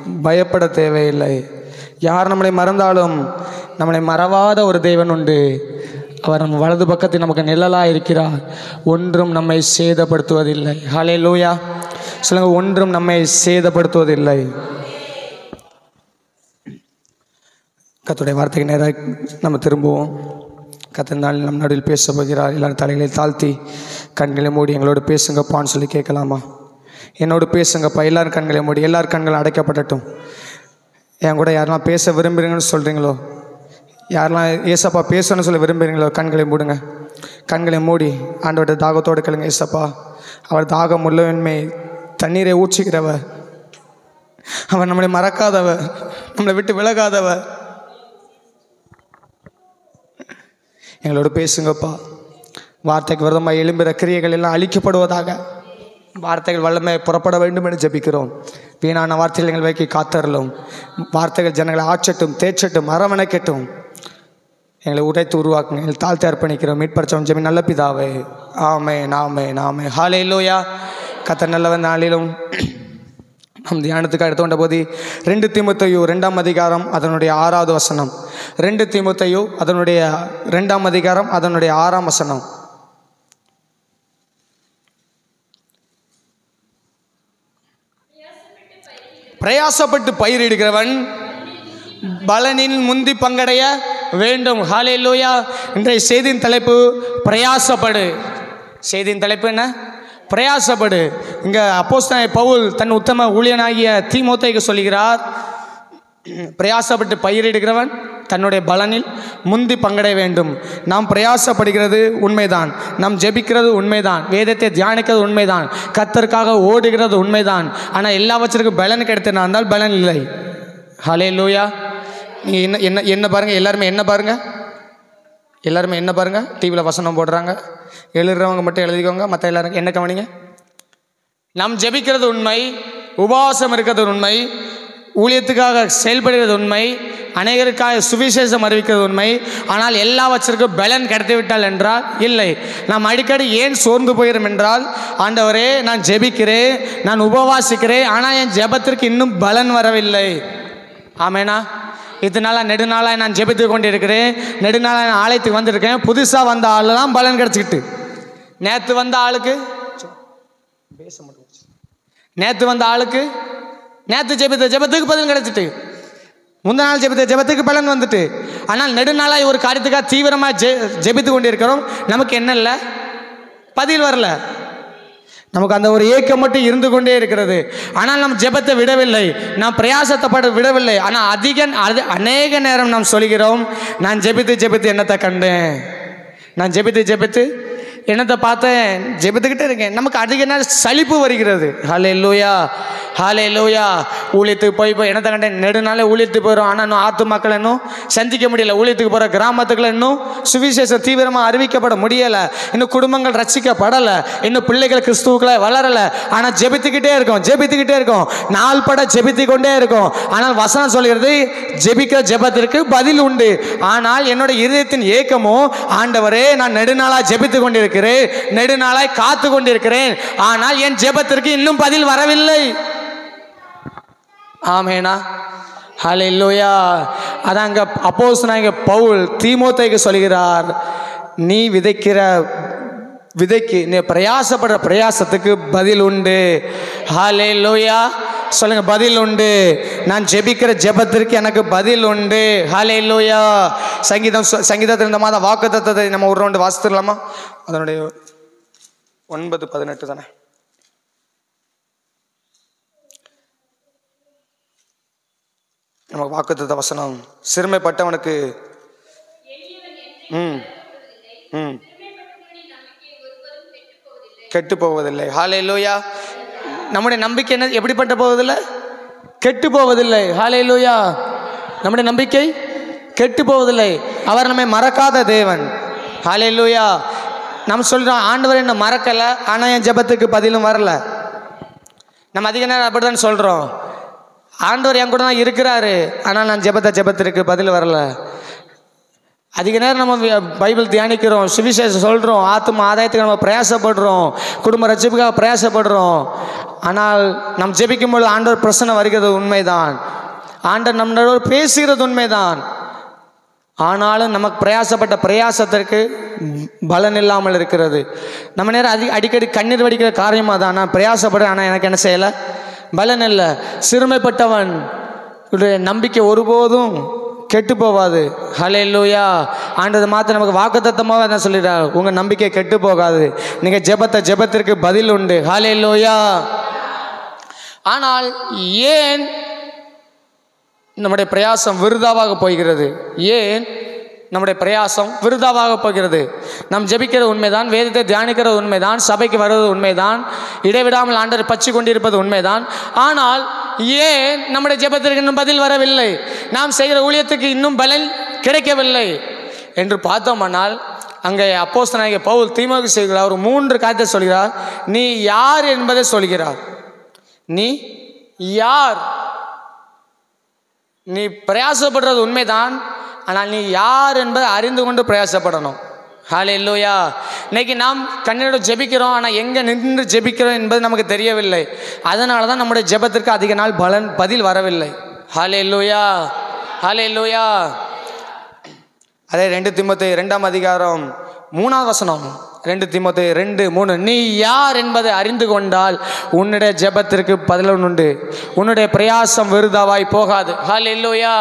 பயப்பட தேவையில்லை யார் நம்மளை மறந்தாலும் நம்மளை மறவாத ஒரு தேவன் உண்டு அவர் நம்ம வலது பக்கத்தில் நமக்கு நிழலாக இருக்கிறார் ஒன்றும் நம்மை சேதப்படுத்துவதில்லை ஹலே லூயா சொல்லுங்க ஒன்றும் நம்மை சேதப்படுத்துவதில்லை கத்துடைய வார்த்தைக்கு நேராக நம்ம திரும்புவோம் கத்த நாள் நம் நடுவில் பேச போகிறார் எல்லாரும் தலைகளை தாழ்த்தி கண்களை மூடி எங்களோடு பேசுங்கப்பான்னு சொல்லி கேட்கலாமா என்னோடு பேசுங்கப்பா எல்லாரும் கண்களை மூடி எல்லார் கண்களும் அடைக்கப்படட்டும் என் கூட யாரெல்லாம் பேச விரும்புகிறீங்கன்னு சொல்கிறீங்களோ யாரெல்லாம் ஏசப்பா பேசணும்னு சொல்லி விரும்புகிறீங்களோ கண்களை மூடுங்க கண்களை மூடி ஆண்டவர்கிட்ட தாகத்தோடு கேளுங்க ஏசப்பா அவர் தாகம் உள்ளவன்மை தண்ணீரை ஊற்றுகிறவர் அவர் நம்மளை மறக்காதவர் நம்மளை விட்டு விலகாதவர் எங்களோட பேசுங்கப்பா வார்த்தைக்கு விரதமாக எழும்புகிற கிரியைகள் எல்லாம் அழிக்கப்படுவதாக வார்த்தைகள் வல்லமை புறப்பட வேண்டும் என்று ஜெபிக்கிறோம் வீணான வார்த்தைகள் எங்கள் வைக்க காத்தரலும் வார்த்தைகள் ஜனங்களை ஆச்சட்டும் தேய்ச்சட்டும் அரவணைக்கட்டும் எங்களை உடைத்து உருவாக்குங்க எங்களை தாழ்த்தி அர்ப்பணிக்கிறோம் மீட்பரச்சவன் ஜெமி நல்ல பிதாவே ஆமே நாமே நாமே ஹாலே லோயா கத்த நல்லவன் நாளிலும் நம் தியானத்துக்கு எடுத்துக்கொண்ட போது ரெண்டு தீமுத்தையோ ரெண்டாம் அதிகாரம் அதனுடைய ஆறாவது வசனம் ரெண்டு தீமுத்தையோ அதனுடைய ரெண்டாம் அதிகாரம் அதனுடைய ஆறாம் வசனம் பிரயாசப்பட்டு பயிரிடுகிறவன் பலனில் முந்தி பங்கடைய வேண்டும் ஹாலே லோயா இன்றைய செய்தியின் தலைப்பு பிரயாசப்படு செய்தியின் தலைப்பு என்ன பிரயாசப்படு இங்கே அப்போஸ்தலனாகிய பவுல் தன் உத்தம ஊழியனாகிய தீமோத்தேக்கு சொல்கிறார் பிரயாசப்பட்டு பயிரிடுகிறவன் தன்னுடைய பலனில் முந்தி பங்கடைய வேண்டும் நாம் பிரயாசப்படுகிறது உண்மைதான் நாம் ஜெபிக்கிறது உண்மைதான் வேதத்தை தியானிக்கிறது உண்மைதான் கத்தருக்காக ஓடுகிறது உண்மைதான் ஆனால் எல்லாவற்றிற்கும் பலன் கிடைத்தனா இருந்தால் பலன் இல்லை ஹலே லூயா நீங்கள் என்ன என்ன என்ன பாருங்கள் எல்லாருமே என்ன பாருங்கள் எல்லாருமே என்ன பாருங்கள் டிவியில் வசனம் போடுறாங்க எழுதுறவங்க மட்டும் எழுதிக்கோங்க மற்ற எல்லாரும் என்ன கவனிங்க நாம் ஜெபிக்கிறது உண்மை உபவாசம் இருக்கிறது உண்மை ஊழியத்துக்காக செயல்படுகிறது உண்மை அநேகருக்காக சுவிசேஷம் அறிவிக்கிறது உண்மை ஆனால் எல்லாவற்றிற்கும் பலன் கிடைத்து விட்டால் என்றால் இல்லை நாம் அடிக்கடி ஏன் சோர்ந்து போகிறோம் என்றால் ஆண்டவரே நான் ஜெபிக்கிறேன் நான் உபவாசிக்கிறேன் ஆனால் என் ஜெபத்திற்கு இன்னும் பலன் வரவில்லை ஆமேனா இதனால நெடுநாளாக நான் ஜெபித்து கொண்டிருக்கிறேன் நெடுநாளாக நான் ஆலயத்துக்கு வந்திருக்கேன் புதுசாக வந்த ஆளுலாம் பலன் கிடச்சிக்கிட்டு நேற்று வந்த ஆளுக்கு பேச முடியும் நேற்று வந்த ஆளுக்கு நேற்று ஜெபித்த ஜெபத்துக்கு பதில் கிடச்சிட்டு முந்தின நாள் ஜெபித்த ஜெபத்துக்கு பலன் வந்துட்டு ஆனால் நெடுநாளாக ஒரு காரியத்துக்காக தீவிரமாக ஜெ ஜெபித்து கொண்டிருக்கிறோம் நமக்கு என்ன இல்லை பதில் வரல நமக்கு அந்த ஒரு ஏக்கம் மட்டும் இருந்து கொண்டே இருக்கிறது ஆனால் நாம் ஜெபத்தை விடவில்லை நாம் பிரயாசத்தை பட விடவில்லை ஆனால் அதிக அது அநேக நேரம் நாம் சொல்கிறோம் நான் ஜெபித்து ஜெபித்து என்னத்தை கண்டேன் நான் ஜெபித்து ஜெபித்து என்னத்தை பார்த்தேன் ஜெபித்துக்கிட்டே இருக்கேன் நமக்கு அதிக நேரம் சலிப்பு வருகிறது ஹலே லூயா ஹாலே லூயா ஊழியத்துக்கு போய் போய் என்னத்தை கண்டேன் நெடுநாளே ஊழியத்துக்கு போயிடும் ஆனால் இன்னும் ஆத்து மக்கள் இன்னும் சந்திக்க முடியல ஊழியத்துக்கு போகிற கிராமத்துக்குள்ள இன்னும் சுவிசேஷம் தீவிரமாக அறிவிக்கப்பட முடியலை இன்னும் குடும்பங்கள் ரசிக்கப்படலை இன்னும் பிள்ளைகள் கிறிஸ்துவுக்குள்ள வளரலை ஆனால் ஜெபித்துக்கிட்டே இருக்கோம் ஜெபித்துக்கிட்டே இருக்கோம் நாள் பட ஜெபித்து கொண்டே இருக்கோம் ஆனால் வசனம் சொல்கிறது ஜெபிக்கிற ஜெபத்திற்கு பதில் உண்டு ஆனால் என்னோட இருதயத்தின் ஏக்கமோ ஆண்டவரே நான் நெடுநாளாக ஜெபித்து கொண்டிருக்கிறேன் நெடுநாளாய் காத்து கொண்டிருக்கிறேன் ஆனால் என் ஜெபத்திற்கு இன்னும் பதில் வரவில்லை ஆமேனா ஹலே லோயா அதான் அங்கே அப்போஸ் நாங்க பவுல் தீமோத்தைக்கு சொல்கிறார் நீ விதைக்கிற விதைக்கு நீ பிரயாசப்படுற பிரயாசத்துக்கு பதில் உண்டு ஹாலே லோயா சொல்லுங்க பதில் உண்டு நான் ஜெபிக்கிற ஜெபத்திற்கு எனக்கு பதில் உண்டு ஹாலே லோயா சங்கீதம் சொ- சங்கீதத்தில் இந்த மாதம் வாக்கு தத்தத்தை நம்ம ஒரு ரவுண்டு வாசித்துடலாமா அதனுடைய ஒன்பது பதினெட்டு தானே நமக்கு வாக்குத்தத்த வசனம் சிறுமைப்பட்டவனுக்கு ம் ம் கெட்டு போவதில்லை ஹாலே லோயா நம்முடைய நம்பிக்கை என்ன எப்படிப்பட்ட போவதில்லை கெட்டு போவதில்லை ஹாலே லோயா நம்முடைய நம்பிக்கை கெட்டு போவதில்லை அவர் நம்மை மறக்காத தேவன் ஹாலே லோயா நம்ம சொல்கிறோம் ஆண்டவர் என்ன மறக்கலை ஆனால் என் ஜெபத்துக்கு பதிலும் வரல நம்ம அதிக நேரம் அப்படி தான் சொல்கிறோம் ஆண்டவர் என் கூட தான் இருக்கிறாரு ஆனால் நான் ஜெபத்த ஜெபத்திற்கு பதில் வரல அதிக நேரம் நம்ம வி- பைபிள் தியானிக்கிறோம் சுவிசேஷம் சொல்கிறோம் ஆத்தும ஆதாயத்துக்கு நம்ம பிரயாசப்படுறோம் குடும்ப ரட்சிப்புக்காக பிரயாசப்படுறோம் ஆனால் நம் ஜெபிக்கும் பொழுது ஆண்டவர் பிரச்சனை வருகிறது உண்மைதான் ஆண்டவர் நம்மளோட பேசுகிறது உண்மைதான் ஆனாலும் நமக்கு பிரயாசப்பட்ட பிரயாசத்திற்கு பலன் இல்லாமல் இருக்கிறது நம்ம நேரம் அதி அடிக்கடி கண்ணீர் வடிக்கிற காரியமாக தான் நான் பிரயாசப்படுறேன் ஆனால் எனக்கு என்ன செய்யலை பலன் இல்லை சிறுமைப்பட்டவன் உடைய நம்பிக்கை ஒருபோதும் கெட்டு போகாது ஹலே லூயா ஆண்டது மாற்ற நமக்கு வாக்குத்தத்தமாக என்ன சொல்லிடுறார் உங்கள் நம்பிக்கை கெட்டு போகாது நீங்கள் ஜெபத்தை ஜெபத்திற்கு பதில் உண்டு ஹலே லூயா ஆனால் ஏன் நம்முடைய பிரயாசம் விருதாவாக போகிறது ஏன் நம்முடைய பிரயாசம் விருதாவாக போகிறது நாம் ஜெபிக்கிற உண்மைதான் வேதத்தை தியானிக்கிறது உண்மைதான் சபைக்கு வருவது உண்மைதான் இடைவிடாமல் ஆண்டரை பற்றி கொண்டிருப்பது உண்மைதான் ஆனால் ஏன் நம்முடைய ஜெபத்திற்கு இன்னும் பதில் வரவில்லை நாம் செய்கிற ஊழியத்துக்கு இன்னும் பலன் கிடைக்கவில்லை என்று பார்த்தோமானால் அங்கே அப்போஸ்தலனாகிய பவுல் தீமோக்கு செய்கிறார் ஒரு மூன்று காரியத்தை சொல்கிறார் நீ யார் என்பதை சொல்கிறார் நீ யார் நீ பிரயாசப்படுறது உண்மைதான் ஆனால் நீ யார் என்பதை அறிந்து கொண்டு பிரயாசப்படணும் ஹாலே இல்லையா இன்னைக்கு நாம் கண்ணீரோட ஜெபிக்கிறோம் ஆனால் எங்கே நின்று ஜெபிக்கிறோம் என்பது நமக்கு தெரியவில்லை அதனால தான் நம்முடைய ஜெபத்திற்கு அதிக நாள் பலன் பதில் வரவில்லை ஹாலே இல்லையா ஹாலே இல்லையா அதே ரெண்டு திமுத்து ரெண்டாம் அதிகாரம் மூணாவது வசனம் ரெண்டு திமுத்து ரெண்டு மூணு நீ யார் என்பதை அறிந்து கொண்டால் உன்னுடைய ஜெபத்திற்கு பதிலன் உண்டு உன்னுடைய பிரயாசம் விருதாவாய் போகாது ஹால் இல்லையா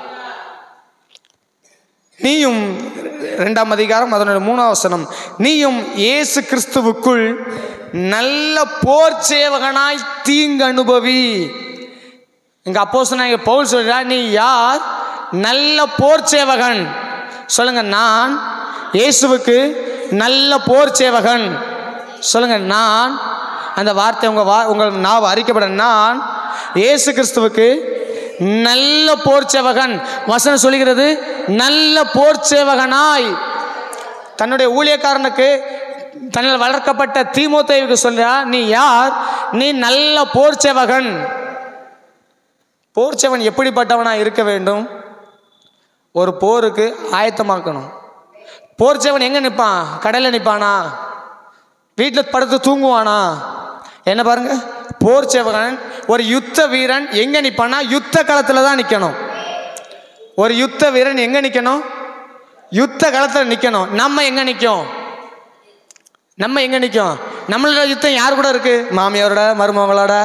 நீயும் ரெண்டாம் அதிகாரம் அதனுடைய மூணாவது வசனம் நீயும் இயேசு கிறிஸ்துவுக்குள் நல்ல போர் சேவகனாய் தீங்கு அனுபவி இங்க அப்போ சொன்னாங்க பவுல் சொல்றார் நீ யார் நல்ல போர் சேவகன் சொல்லுங்க நான் இயேசுவுக்கு நல்ல போர் சேவகன் சொல்லுங்க நான் அந்த வார்த்தை உங்க வா உங்கள் நான் அறிக்கப்பட நான் இயேசு கிறிஸ்துவுக்கு நல்ல போர் சேவகன் வசனம் சொல்லுகிறது நல்ல போர் சேவகனாய் தன்னுடைய ஊழியக்காரனுக்கு தன்னால் வளர்க்கப்பட்ட தீமோத்தேவுக்கு சொல்றார் நீ யார் நீ நல்ல போர் சேவகன் போர்ச்சவன் எப்படிப்பட்டவனாக இருக்க வேண்டும் ஒரு போருக்கு ஆயத்தமாக்கணும் போர்ச்சவன் எங்கே நிற்பான் கடையில் நிற்பானா வீட்டில் படுத்து தூங்குவானா என்ன பாருங்க போர்ச்சவன் ஒரு யுத்த வீரன் எங்கே நிற்பானா யுத்த களத்தில் தான் நிற்கணும் ஒரு யுத்த வீரன் எங்கே நிற்கணும் யுத்த களத்தில் நிற்கணும் நம்ம எங்கே நிற்கும் நம்ம எங்கே நிற்கும் நம்மளோட யுத்தம் யார் கூட இருக்கு மாமியாரோட மருமகளோட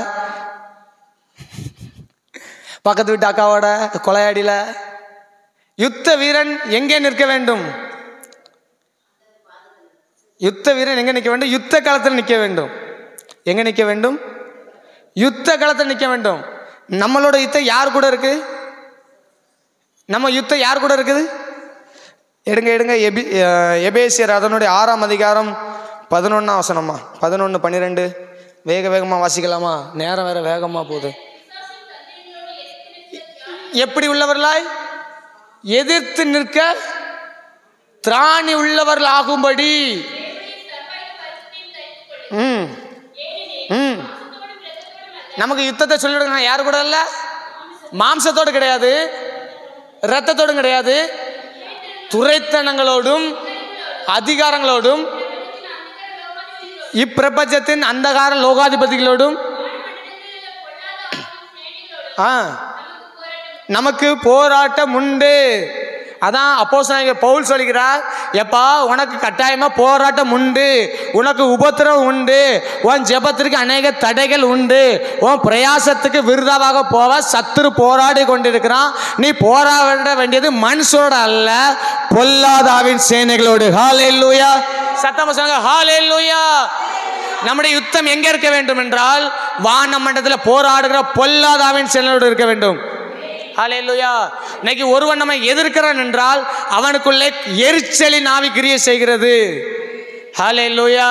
பக்கத்து வீட்டு அக்காவோட கொலையாடியில் யுத்த வீரன் எங்கே நிற்க வேண்டும் யுத்த வீரன் எங்கே நிற்க வேண்டும் யுத்த காலத்தில் நிற்க வேண்டும் எங்கே நிற்க வேண்டும் யுத்த காலத்தில் நிற்க வேண்டும் நம்மளோட யுத்தம் யார் கூட இருக்கு நம்ம யுத்தம் யார் கூட இருக்குது எடுங்க எடுங்க எபி அஹ், எபேசியர் அதனுடைய ஆறாம் அதிகாரம் பதினொன்றாம் வசனமா பதினொன்று பன்னிரெண்டு வேக வேகமாக வாசிக்கலாமா நேரம் வேற வேகமாக போகுது எப்படி உள்ளவர்களாய் எதிர்த்து நிற்க திராணி உள்ளவர்கள் ஆகும்படி ம் ம் நமக்கு யுத்தத்தை சொல்லிவிடுங்க யாரு கூட இல்லை மாம்சத்தோடு கிடையாது இரத்தத்தோடும் கிடையாது துரைத்தனங்களோடும் அதிகாரங்களோடும் இப்பிரபஞ்சத்தின் அந்தகார லோகாதிபதிகளோடும் ஆ நமக்கு போராட்டம் உண்டு அதான் அப்போ பவுல் சொல்கிறார் எப்பா உனக்கு கட்டாயமாக போராட்டம் உண்டு உனக்கு உபத்திரவம் உண்டு உன் ஜெபத்திற்கு அநேக தடைகள் உண்டு உன் பிரயாசத்துக்கு விருதாவாக போவ சத்துரு போராடி கொண்டிருக்கிறான் நீ போராட வேண்டியது மனுஷனோட அல்ல பொல்லாதாவின் சேனைகளோடு ஹாலே லூயா சத்தமா சொன்னாங்க ஹாலே லூயா நம்முடைய யுத்தம் எங்க இருக்க வேண்டும் என்றால் வான மண்டலத்தில் போராடுகிற பொல்லாதாவின் சேனையோடு இருக்க வேண்டும் ஹalleluya இன்னைக்கு ஒருவன் நம்மை எதிர்க்கிறான் என்றால் அவனுக்குள்ளே எரிச்சலின் ஆவி கிரியை செய்கிறது ஹalleluya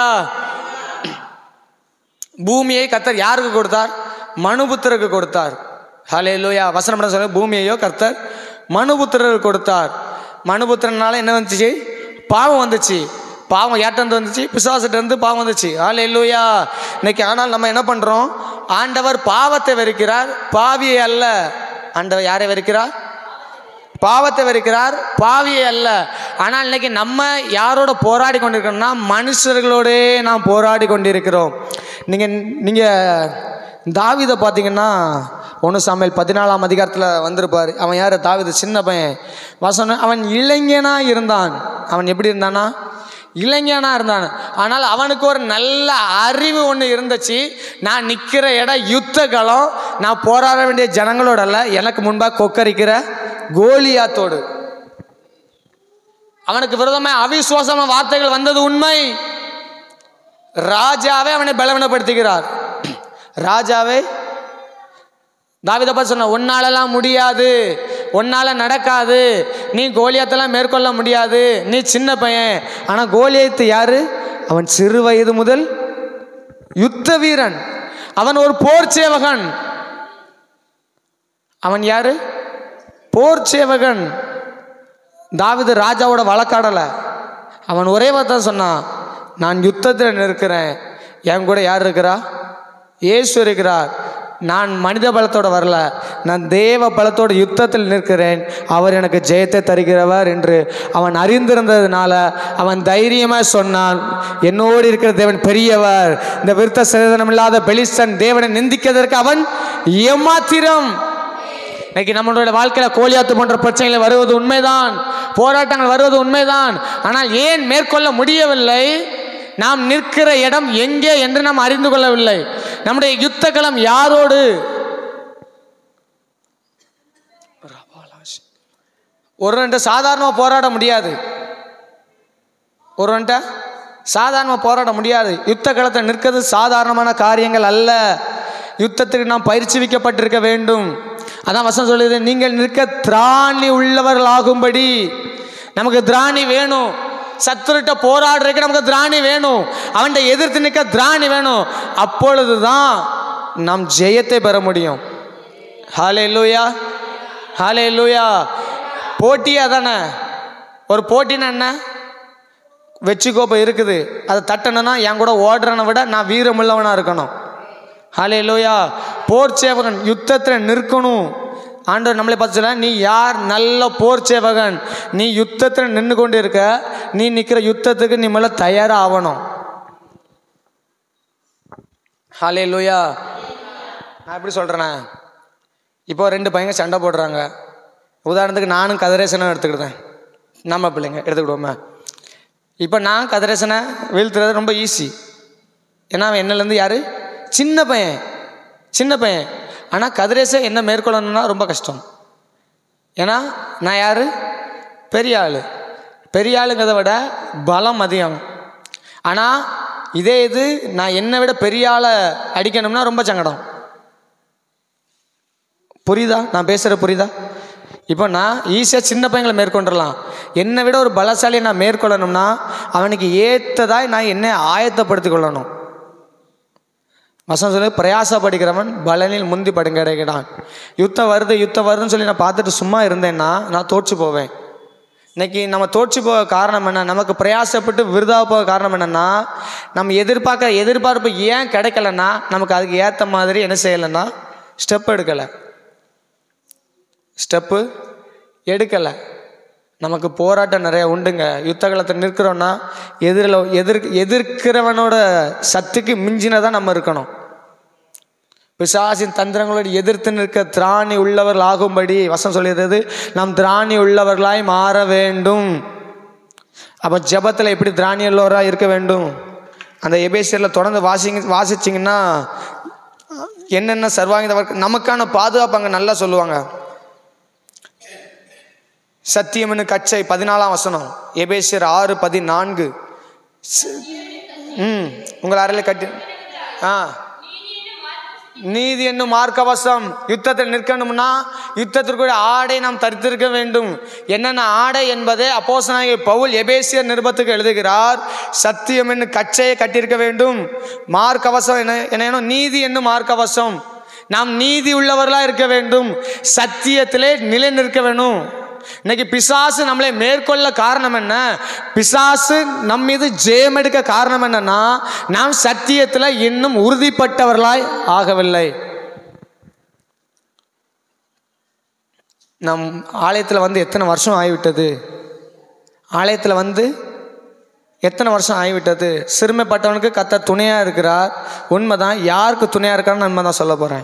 பூமியை கர்த்தர் யாருக்கு கொடுத்தார் மனுபுத்திரருக்கு கொடுத்தார் ஹalleluya வசனம் என்ன சொல்லுங்க பூமியையோ கர்த்தர் மனுபுத்திரருக்கு கொடுத்தார் மனுபுத்திரனால என்ன வந்துச்சு பாவம் வந்துச்சு பாவம் யார்கிட்ட வந்துச்சு பிசாசிட்ட இருந்து பாவம் வந்துச்சு ஹalleluya இன்னைக்கு ஆனால் நம்ம என்ன பண்றோம் ஆண்டவர் பாவத்தை வெறுக்கிறார் பாவியை அல்ல ஆண்டவர் யாரை வெறுக்கிறார் பாவத்தை வெறுக்கிறார் பாவியை அல்ல ஆனால் இன்னைக்கு நம்ம யாரோட போராடி கொண்டிருக்கிறோம்னா மனுஷர்களோடே நாம் போராடி கொண்டிருக்கிறோம் நீங்கள் நீங்கள் தாவிதை பார்த்தீங்கன்னா ஒன்று சாமியல் பதினாலாம் அதிகாரத்தில் வந்திருப்பார் அவன் யார் தாவிது சின்ன பையன் வசனம் அவன் இளைஞனாக இருந்தான் அவன் எப்படி இருந்தானா இளைஞனாக இருந்தான் ஆனால் அவனுக்கு ஒரு நல்ல அறிவு ஒன்று இருந்துச்சு நான் நிற்கிற இடம் யுத்த களம் நான் போராட வேண்டிய ஜனங்களோட அல்ல எனக்கு முன்பாக கொக்கரிக்கிற கோலியாத்தோடு அவனுக்கு விரோதமாக அவிசுவாசமான வார்த்தைகள் வந்தது உண்மை ராஜாவே அவனை பலவீனப்படுத்துகிறார் ராஜாவே தாவித பார்த்து சொன்ன உன்னாலலாம் முடியாது உன்னால நடக்காது நீ கோலியாத்தெல்லாம் மேற்கொள்ள முடியாது நீ சின்ன பையன் ஆனால் கோலியத்து யாரு அவன் சிறு வயது முதல் யுத்த வீரன் அவன் ஒரு போர் சேவகன் அவன் யாரு போர் சேவகன் தாவிது ராஜாவோட வழக்காடலை அவன் ஒரே வார்த்தை சொன்னான் நான் யுத்தத்தில் நிற்கிறேன் என் கூட யார் இருக்கிறா இயேசு இருக்கிறார் நான் மனித பலத்தோட வரல நான் தேவ பலத்தோட யுத்தத்தில் நிற்கிறேன் அவர் எனக்கு ஜெயத்தை தருகிறவர் என்று அவன் அறிந்திருந்ததுனால அவன் தைரியமாக சொன்னான் என்னோடு இருக்கிற தேவன் பெரியவர் இந்த விருத்த சேதனம் இல்லாத பெலிஸ்தன் தேவனை நிந்திக்கிறதற்கு அவன் ஏமாத்திரம் இன்னைக்கு நம்மளுடைய வாழ்க்கையில் கோலியாத்து போன்ற பிரச்சனைகள் வருவது உண்மைதான் போராட்டங்கள் வருவது உண்மைதான் ஆனால் ஏன் மேற்கொள்ள முடியவில்லை நாம் நிற்கிற இடம் எங்கே என்று நாம் அறிந்து கொள்ளவில்லை நம்முடைய யுத்த களம் யாரோடு ஒருவன்ட்ட சாதாரணமாக போராட முடியாது ஒருவன்ட்ட சாதாரணமாக போராட முடியாது யுத்த களத்தில் நிற்கிறது சாதாரணமான காரியங்கள் அல்ல யுத்தத்துக்கு நாம் பயிற்சிவிக்கப்பட்டிருக்க வேண்டும் அதான் வசனம் சொல்லுது நீங்கள் நிற்க திராணி உள்ளவர்களாகும்படி நமக்கு திராணி வேணும் சத்துருட்ட போராடுறதுக்கு நமக்கு திராணி வேணும் அவன்கிட்ட எதிர்த்து நிற்க திராணி வேணும் அப்பொழுது தான் நாம் ஜெயத்தை பெற முடியும் ஹாலே லூயா ஹாலே லூயா போட்டியா தானே ஒரு போட்டின்னா என்ன வெற்றி கோப்பை இருக்குது அதை தட்டணும்னா என் கூட ஓடுறனை விட நான் வீரமுள்ளவனாக இருக்கணும் ஹலே லோயா போர் சேவகன் யுத்தத்தில் நிற்கணும் ஆண்டவர் நம்மளை பார்த்து சொல்ல நீ யார் நல்ல போர் சேவகன் நீ யுத்தத்தில் நின்று கொண்டு இருக்க நீ நிற்கிற யுத்தத்துக்கு நீ மேலே தயாராக ஆகணும் ஹலே லோயா நான் எப்படி சொல்கிறேனே இப்போ ரெண்டு பையங்க சண்டை போடுறாங்க உதாரணத்துக்கு நானும் கதிரேசனும் எடுத்துக்கிட்டேன் நம்ம பிள்ளைங்க எடுத்துக்கிடுவோமே இப்போ நான் கதிரேசனை வீழ்த்துறது ரொம்ப ஈஸி ஏன்னா அவன் என்னலேருந்து யார் சின்ன பையன் சின்ன பையன் ஆனால் கதிரேசை என்ன மேற்கொள்ளணும்னா ரொம்ப கஷ்டம் ஏன்னா நான் யார் பெரிய ஆள் பெரிய ஆளுங்கிறத விட பலம் அதிகம் ஆனால் இதே இது நான் என்னை விட பெரிய ஆளை அடிக்கணும்னா ரொம்ப சங்கடம் புரியுதா நான் பேசுகிற புரியுதா இப்போ நான் ஈஸியாக சின்ன பையங்களை மேற்கொண்டுடலாம் என்னை விட ஒரு பலசாலியை நான் மேற்கொள்ளணும்னா அவனுக்கு ஏற்றதாய் நான் என்னை ஆயத்தப்படுத்திக் கொள்ளணும் வசனம் சொல்லி பிரயாசப்படுகிறவன் பலனில் முந்தி படுங்கடைகிறான் யுத்தம் வருது யுத்தம் வருதுன்னு சொல்லி நான் பார்த்துட்டு சும்மா இருந்தேன்னா நான் தோற்று போவேன் இன்னைக்கு நம்ம தோற்று போக காரணம் என்ன நமக்கு பிரயாசப்பட்டு விருதாக போக காரணம் என்னென்னா நம்ம எதிர்பார்க்க எதிர்பார்ப்பு ஏன் கிடைக்கலன்னா நமக்கு அதுக்கு ஏற்ற மாதிரி என்ன செய்யலைன்னா ஸ்டெப் எடுக்கலை ஸ்டெப்பு எடுக்கலை நமக்கு போராட்டம் நிறைய உண்டுங்க யுத்த காலத்தில் நிற்கிறோன்னா எதிரில் எதிர் எதிர்க்கிறவனோட சக்திக்கு மிஞ்சினதான் நம்ம இருக்கணும் பிசாசின் தந்திரங்களோடு எதிர்த்து நிற்க திராணி உள்ளவர்கள் ஆகும்படி வசம் சொல்லிடுறது நாம் திராணி உள்ளவர்களாய் மாற வேண்டும் அப்போ ஜெபத்தில் எப்படி திராணி உள்ளவராக இருக்க வேண்டும் அந்த எபேசியரில் தொடர்ந்து வாசிங்க வாசிச்சிங்கன்னா என்னென்ன சர்வாங்க நமக்கான பாதுகாப்பு அங்கே நல்லா சொல்லுவாங்க சத்தியம்னு கச்சை பதினாலாம் வசனம் எபேசியர் ஆறு பதினான்கு ஸ்- ம் உங்கள் அறையில் கட்டி ஆ நீதி என்னும் மார்க்கவசம் யுத்தத்தில் நிற்கணும்னா யுத்தத்திற்குரிய ஆடை நாம் தரித்திருக்க வேண்டும் என்னென்ன ஆடை என்பதை அப்போஸ்தலனாகிய பவுல் எபேசியர் நிருபத்துக்கு எழுதுகிறார் சத்தியம் என்னும் கச்சையை கட்டியிருக்க வேண்டும் மார்க்கவசம் என்ன என்ன நீதி என்னும் மார்க்கவசம் நாம் நீதி உள்ளவர்களாக இருக்க வேண்டும் சத்தியத்திலே நிலை நிற்க வேணும் இன்னைக்கு பிசாசு நம்மளை மேற்கொள்ள காரணம் என்ன பிசாசு நம் மீது ஜெயம் எடுக்க காரணம் என்னன்னா நாம் சத்தியத்தில் இன்னும் உறுதிப்பட்டவர்களாய் ஆகவில்லை நம் ஆலயத்தில் வந்து எத்தனை வருஷம் ஆகிவிட்டது ஆலயத்தில் வந்து எத்தனை வருஷம் ஆகிவிட்டது சிறுமைப்பட்டவனுக்கு கத்த துணையாக இருக்கிறார் உண்மைதான் யாருக்கு துணையாக இருக்கான்னு உண்மை தான் சொல்ல போகிறேன்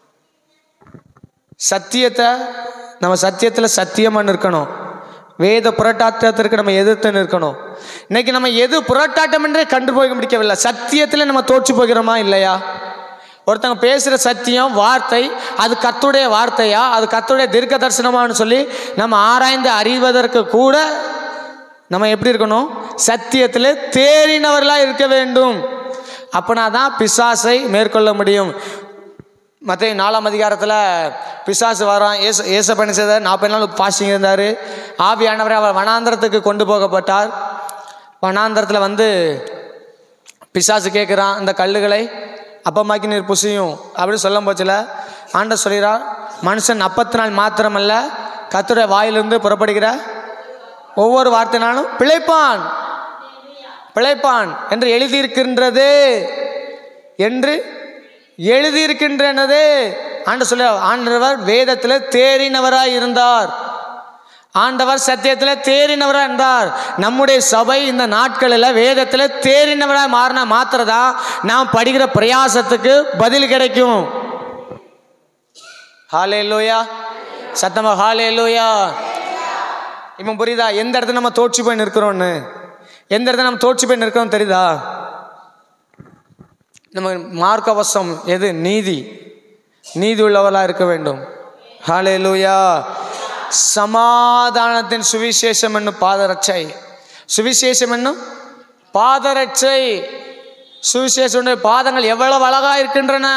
சத்தியத்தை நம்ம சத்தியத்தில் சத்தியமாக நிற்கணும் வேத புரட்டாட்டத்திற்கு நம்ம எதிர்த்து நிற்கணும் இன்னைக்கு நம்ம எது புரட்டாட்டம் என்றே கண்டு போக முடிக்கவில்லை சத்தியத்தில் நம்ம தோற்று போகிறோமா இல்லையா ஒருத்தவங்க பேசுகிற சத்தியம் வார்த்தை அது கத்துடைய வார்த்தையா அது கத்துடைய தீர்க்க தரிசனமான்னு சொல்லி நம்ம ஆராய்ந்து அறிவதற்கு கூட நம்ம எப்படி இருக்கணும் சத்தியத்தில் தேறினவர்களாக இருக்க வேண்டும் அப்பனா தான் பிசாசை மேற்கொள்ள முடியும் மற்ற நாலாம் அதிகாரத்தில் பிசாசு வரான் ஏச ஏச பண்ணி செய்தார் நாற்பது நாள் பாசிங் இருந்தார் ஆவியானவரை அவர் வனாந்திரத்துக்கு கொண்டு போகப்பட்டார் வனாந்திரத்தில் வந்து பிசாசு கேட்குறான் இந்த கல்லுகளை அப்பமாக்கி நீர் புசியும் அப்படின்னு சொல்லும் போச்சில் ஆண்டர் சொல்கிறார் மனுஷன் அப்பத்து நாள் மாத்திரமல்ல கத்துடைய வாயிலிருந்து புறப்படுகிற ஒவ்வொரு வார்த்தைனாலும் பிழைப்பான் பிழைப்பான் என்று எழுதியிருக்கின்றது என்று எழுதியிருக்கின்றனது ஆண்டு சொல்ல ஆண்டவர் வேதத்தில் தேறினவராய் இருந்தார் ஆண்டவர் சத்தியத்தில் தேறினவராக இருந்தார் நம்முடைய சபை இந்த நாட்களில் வேதத்தில் தேறினவராக மாறினா மாத்திரதான் நாம் படிக்கிற பிரயாசத்துக்கு பதில் கிடைக்கும் ஹாலே லோயா சத்தமா ஹாலே லோயா இப்போ புரியுதா எந்த இடத்துல நம்ம தோற்று போய் நிற்கிறோன்னு எந்த இடத்துல நம்ம தோற்று போய் நிற்கிறோம் தெரியுதா நம்ம மார்க்கவசம் எது நீதி நீதி உள்ளவர்களாக இருக்க வேண்டும் ஹாலே லூயா சமாதானத்தின் சுவிசேஷம் என்னும் பாதரட்சை சுவிசேஷம் என்னும் பாதரட்சை சுவிசேஷனுடைய பாதங்கள் எவ்வளவு அழகா இருக்கின்றன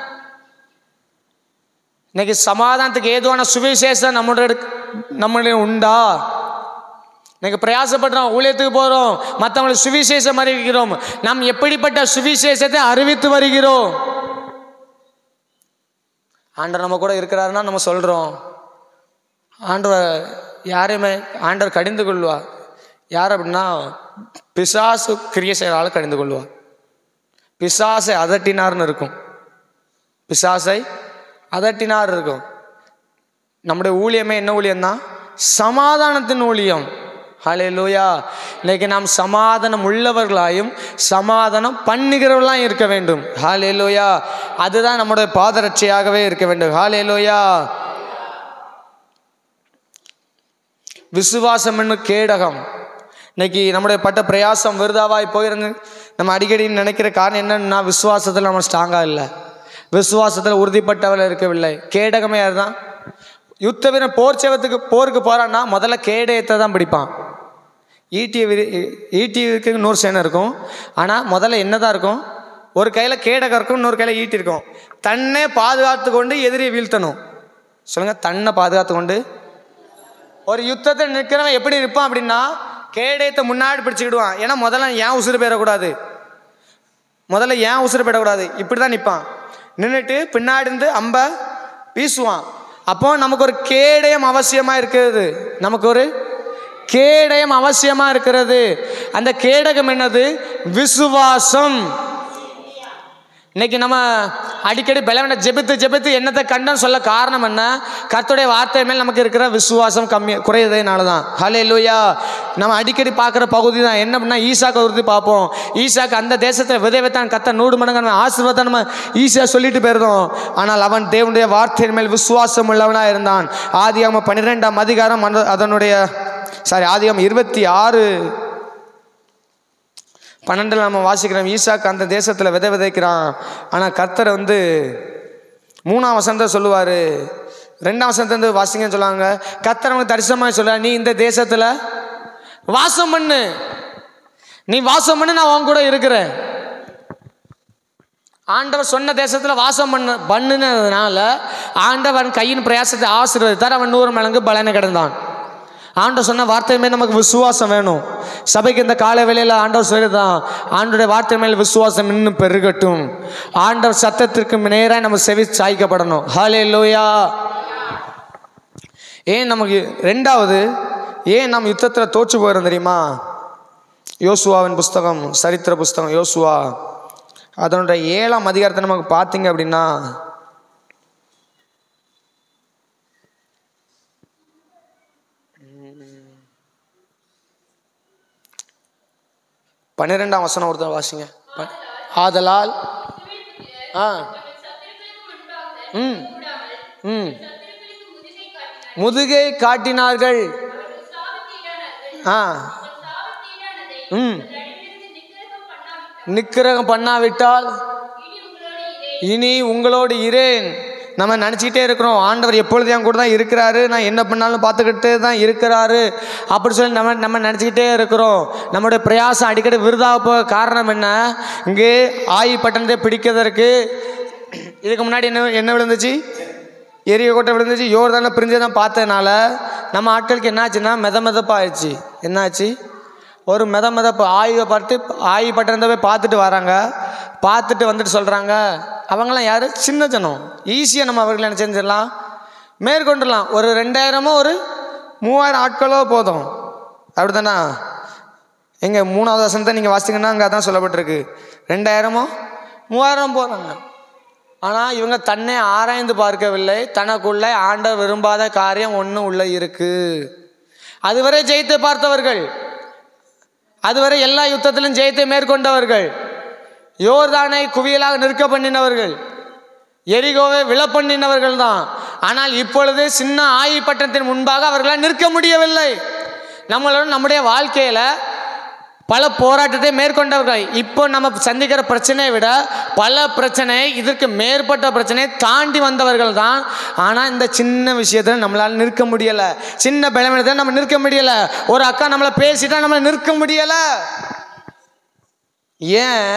இன்னைக்கு சமாதானத்துக்கு ஏதுவான சுவிசேஷம் நம்முடைய நம்மளுடைய உண்டா இன்னைக்கு பிரயாசப்படுறோம் ஊழியத்துக்கு போகிறோம் மற்றவங்களுக்கு சுவிசேஷம் அறிவிக்கிறோம் நாம் எப்படிப்பட்ட சுவிசேஷத்தை அறிவித்து வருகிறோம் ஆண்டவர் நம்ம கூட இருக்கிறாருன்னா நம்ம சொல்கிறோம் ஆண்டவர் யாரையுமே ஆண்டவர் கடிந்து கொள்வார் யார் அப்படின்னா பிசாசு கிரிய செயலால் கடிந்து கொள்வார் பிசாசை அதட்டினார்னு இருக்கும் பிசாசை அதட்டினார் இருக்கும் நம்முடைய ஊழியமே என்ன ஊழியம்தான் சமாதானத்தின் ஊழியம் ஹலே லூயா இன்னைக்கு நாம் சமாதானம் உள்ளவர்களாயும் சமாதானம் பண்ணுகிறவர்களாயும் இருக்க வேண்டும் ஹாலே லோயா அதுதான் நம்முடைய பாதரட்சையாகவே இருக்க வேண்டும் ஹாலே லோயா விசுவாசம் என்னும் கேடகம் இன்னைக்கு நம்முடைய பட்ட பிரயாசம் விருதாவாய் போயிருந்து நம்ம அடிக்கடி நினைக்கிற காரணம் என்னன்னா விசுவாசத்தில் நம்ம ஸ்ட்ராங்காக இல்லை விசுவாசத்தில் உறுதிப்பட்டவர்கள் இருக்கவில்லை கேடகமே அதுதான் யுத்த வீரன் போர் சேவத்துக்கு போருக்கு போகிறான்னா முதல்ல கேடயத்தை தான் பிடிப்பான் ஈட்டியை விரி ஈட்டிக்கு நூறு சேனை இருக்கும் ஆனால் முதல்ல என்ன தான் இருக்கும் ஒரு கையில் கேடகம் இருக்கும் இன்னொரு கையில் ஈட்டி இருக்கும் தன்னை பாதுகாத்து கொண்டு எதிரியை வீழ்த்தணும் சொல்லுங்கள் தன்னை பாதுகாத்து கொண்டு ஒரு யுத்தத்தில் நிற்கிறவன் எப்படி இருப்பான் அப்படின்னா கேடயத்தை முன்னாடி பிடிச்சிக்கிடுவான் ஏன்னா முதல்ல ஏன் உசுறு போயிடக்கூடாது முதல்ல ஏன் உசுறு போயிடக்கூடாது இப்படி தான் நிற்பான் நின்றுட்டு பின்னாடி இருந்து அம்பை வீசுவான் அப்போ நமக்கு ஒரு கேடயம் அவசியமாக இருக்கிறது நமக்கு ஒரு கேடயம் அவசியமாக இருக்கிறது அந்த கேடகம் என்னது விசுவாசம் இன்னைக்கு நம்ம அடிக்கடி பலவனை ஜெபித்து ஜெபித்து என்னத்தை கண்டோன்னு சொல்ல காரணம் என்ன கர்த்தருடைய வார்த்தை மேல் நமக்கு இருக்கிற விசுவாசம் கம்மி குறையதேனால தான் ஹலே லூயா நம்ம அடிக்கடி பார்க்குற பகுதி தான் என்ன பண்ணால் ஈசாக்க உறுதி பார்ப்போம் ஈசாக்கு அந்த தேசத்தில் விதை வைத்தான் கத்த நூறு மடங்கு நம்ம ஆசீர்வாதம் நம்ம ஈஸியாக சொல்லிட்டு போயிருந்தோம் ஆனால் அவன் தேவனுடைய வார்த்தையின் மேல் விசுவாசம் உள்ளவனாக இருந்தான் ஆதியாகம பன்னிரெண்டாம் அதிகாரம் அந்த- அதனுடைய சாரி ஆதியாகம இருபத்தி ஆறு பன்னெண்டில் நம்ம வாசிக்கிறோம் ஈசாக்கு அந்த தேசத்தில் விதை விதைக்கிறான் ஆனால் கர்த்தரை வந்து மூணாம் வசனத்தை சொல்லுவார் ரெண்டாம் வசனத்தை வந்து வாசிங்கன்னு சொல்லுவாங்க கர்த்தர் அவனுக்கு தரிசனமாக சொல்லுவார் நீ இந்த தேசத்தில் வாசம் பண்ணு நீ வாசம் பண்ணு நான் உன் கூட இருக்கிறேன் ஆண்டவர் சொன்ன தேசத்தில் வாசம் பண்ண பண்ணுனதுனால ஆண்டவன் கையின் பிரயாசத்தை ஆசீர்வதித்தார் அவன் நூறு மடங்கு பலனை கிடந்தான் ஆண்டவர் சொன்ன வார்த்தை மேல் நமக்கு விசுவாசம் வேணும் சபைக்கு இந்த காலை வேளையில் ஆண்டவர் சொல்லிதான் ஆண்டோடைய வார்த்தை மேல் விசுவாசம் இன்னும் பெருகட்டும் ஆண்டவர் சத்தத்திற்கு நேராக நம்ம செவி சாய்க்கப்படணும் ஹாலே லோயா ஏன் நமக்கு ரெண்டாவது ஏன் நம்ம யுத்தத்தில் தோற்று போயிடும் தெரியுமா யோசுவாவின் புஸ்தகம் சரித்திர புஸ்தகம் யோசுவா அதனுடைய ஏழாம் அதிகாரத்தை நமக்கு பார்த்தீங்க அப்படின்னா பன்னிரெண்டாம் வசனம் ஒருத்தர் வாசிங்க ப- ஆதலால் ஆ ம் ம் முதுகை காட்டினார்கள் ஆ ம் நிக்கிரகம் பண்ணாவிட்டால் இனி உங்களோடு இரேன் நம்ம நினச்சிக்கிட்டே இருக்கிறோம் ஆண்டவர் எப்பொழுது என் கூட தான் இருக்கிறாரு நான் என்ன பண்ணாலும் பார்த்துக்கிட்டே தான் இருக்கிறாரு அப்படி சொல்லி நம்ம நம்ம நினச்சிக்கிட்டே இருக்கிறோம் நம்மளுடைய பிரயாசம் அடிக்கடி விருதாக போக காரணம் என்ன இங்கே ஆயி பட்டணத்தை பிடிக்கிறதற்கு இதுக்கு முன்னாடி என்ன என்ன விழுந்துச்சு எரிய கொட்டை விழுந்துச்சு யோர் தானே பிரிஞ்சதான் பார்த்ததுனால நம்ம ஆட்களுக்கு என்னாச்சுன்னா மெத மெதப்பாயிடுச்சு என்னாச்சு ஒரு மெத மெதப்பு ஆய்வை பார்த்து ஆயி பட்டணத்தை போய் பார்த்துட்டு வராங்க பார்த்துட்டு வந்துட்டு சொல்கிறாங்க அவங்களாம் யார் சின்ன ஜனம் ஈஸியாக நம்ம அவர்களை என்ன செஞ்சிடலாம் மேற்கொண்டுடலாம் ஒரு ரெண்டாயிரமோ ஒரு மூவாயிரம் ஆட்களோ போதும் அப்படிதானா எங்க மூணாவது வசனத்தை நீங்கள் வாசித்தீங்கன்னா அங்கே அதான் சொல்லப்பட்டிருக்கு ரெண்டாயிரமோ மூவாயிரம் போகிறாங்க ஆனால் இவங்க தன்னை ஆராய்ந்து பார்க்கவில்லை தனக்குள்ளே ஆண்டவர் விரும்பாத காரியம் ஒன்று உள்ள இருக்கு அதுவரை ஜெயித்து பார்த்தவர்கள் அதுவரை எல்லா யுத்தத்திலும் ஜெயத்தை மேற்கொண்டவர்கள் யோர்தானை குவியலாக நிற்க பண்ணினவர்கள் எரிகோவை விழ பண்ணினவர்கள் தான் ஆனால் இப்பொழுது சின்ன ஆயி பட்டணத்தின் முன்பாக அவர்களால் நிற்க முடியவில்லை நம்மளோட நம்முடைய வாழ்க்கையில் பல போராட்டத்தை மேற்கொண்டவர்கள் இப்போ நம்ம சந்திக்கிற பிரச்சனையை விட பல பிரச்சனை இதற்கு மேற்பட்ட பிரச்சனையை தாண்டி வந்தவர்கள் தான் ஆனால் இந்த சின்ன விஷயத்தில் நம்மளால் நிற்க முடியலை சின்ன பலவீனத்தில் நம்ம நிற்க முடியலை ஒரு அக்கா நம்மளை பேசிட்டா நம்மளை நிற்க முடியலை ஏன்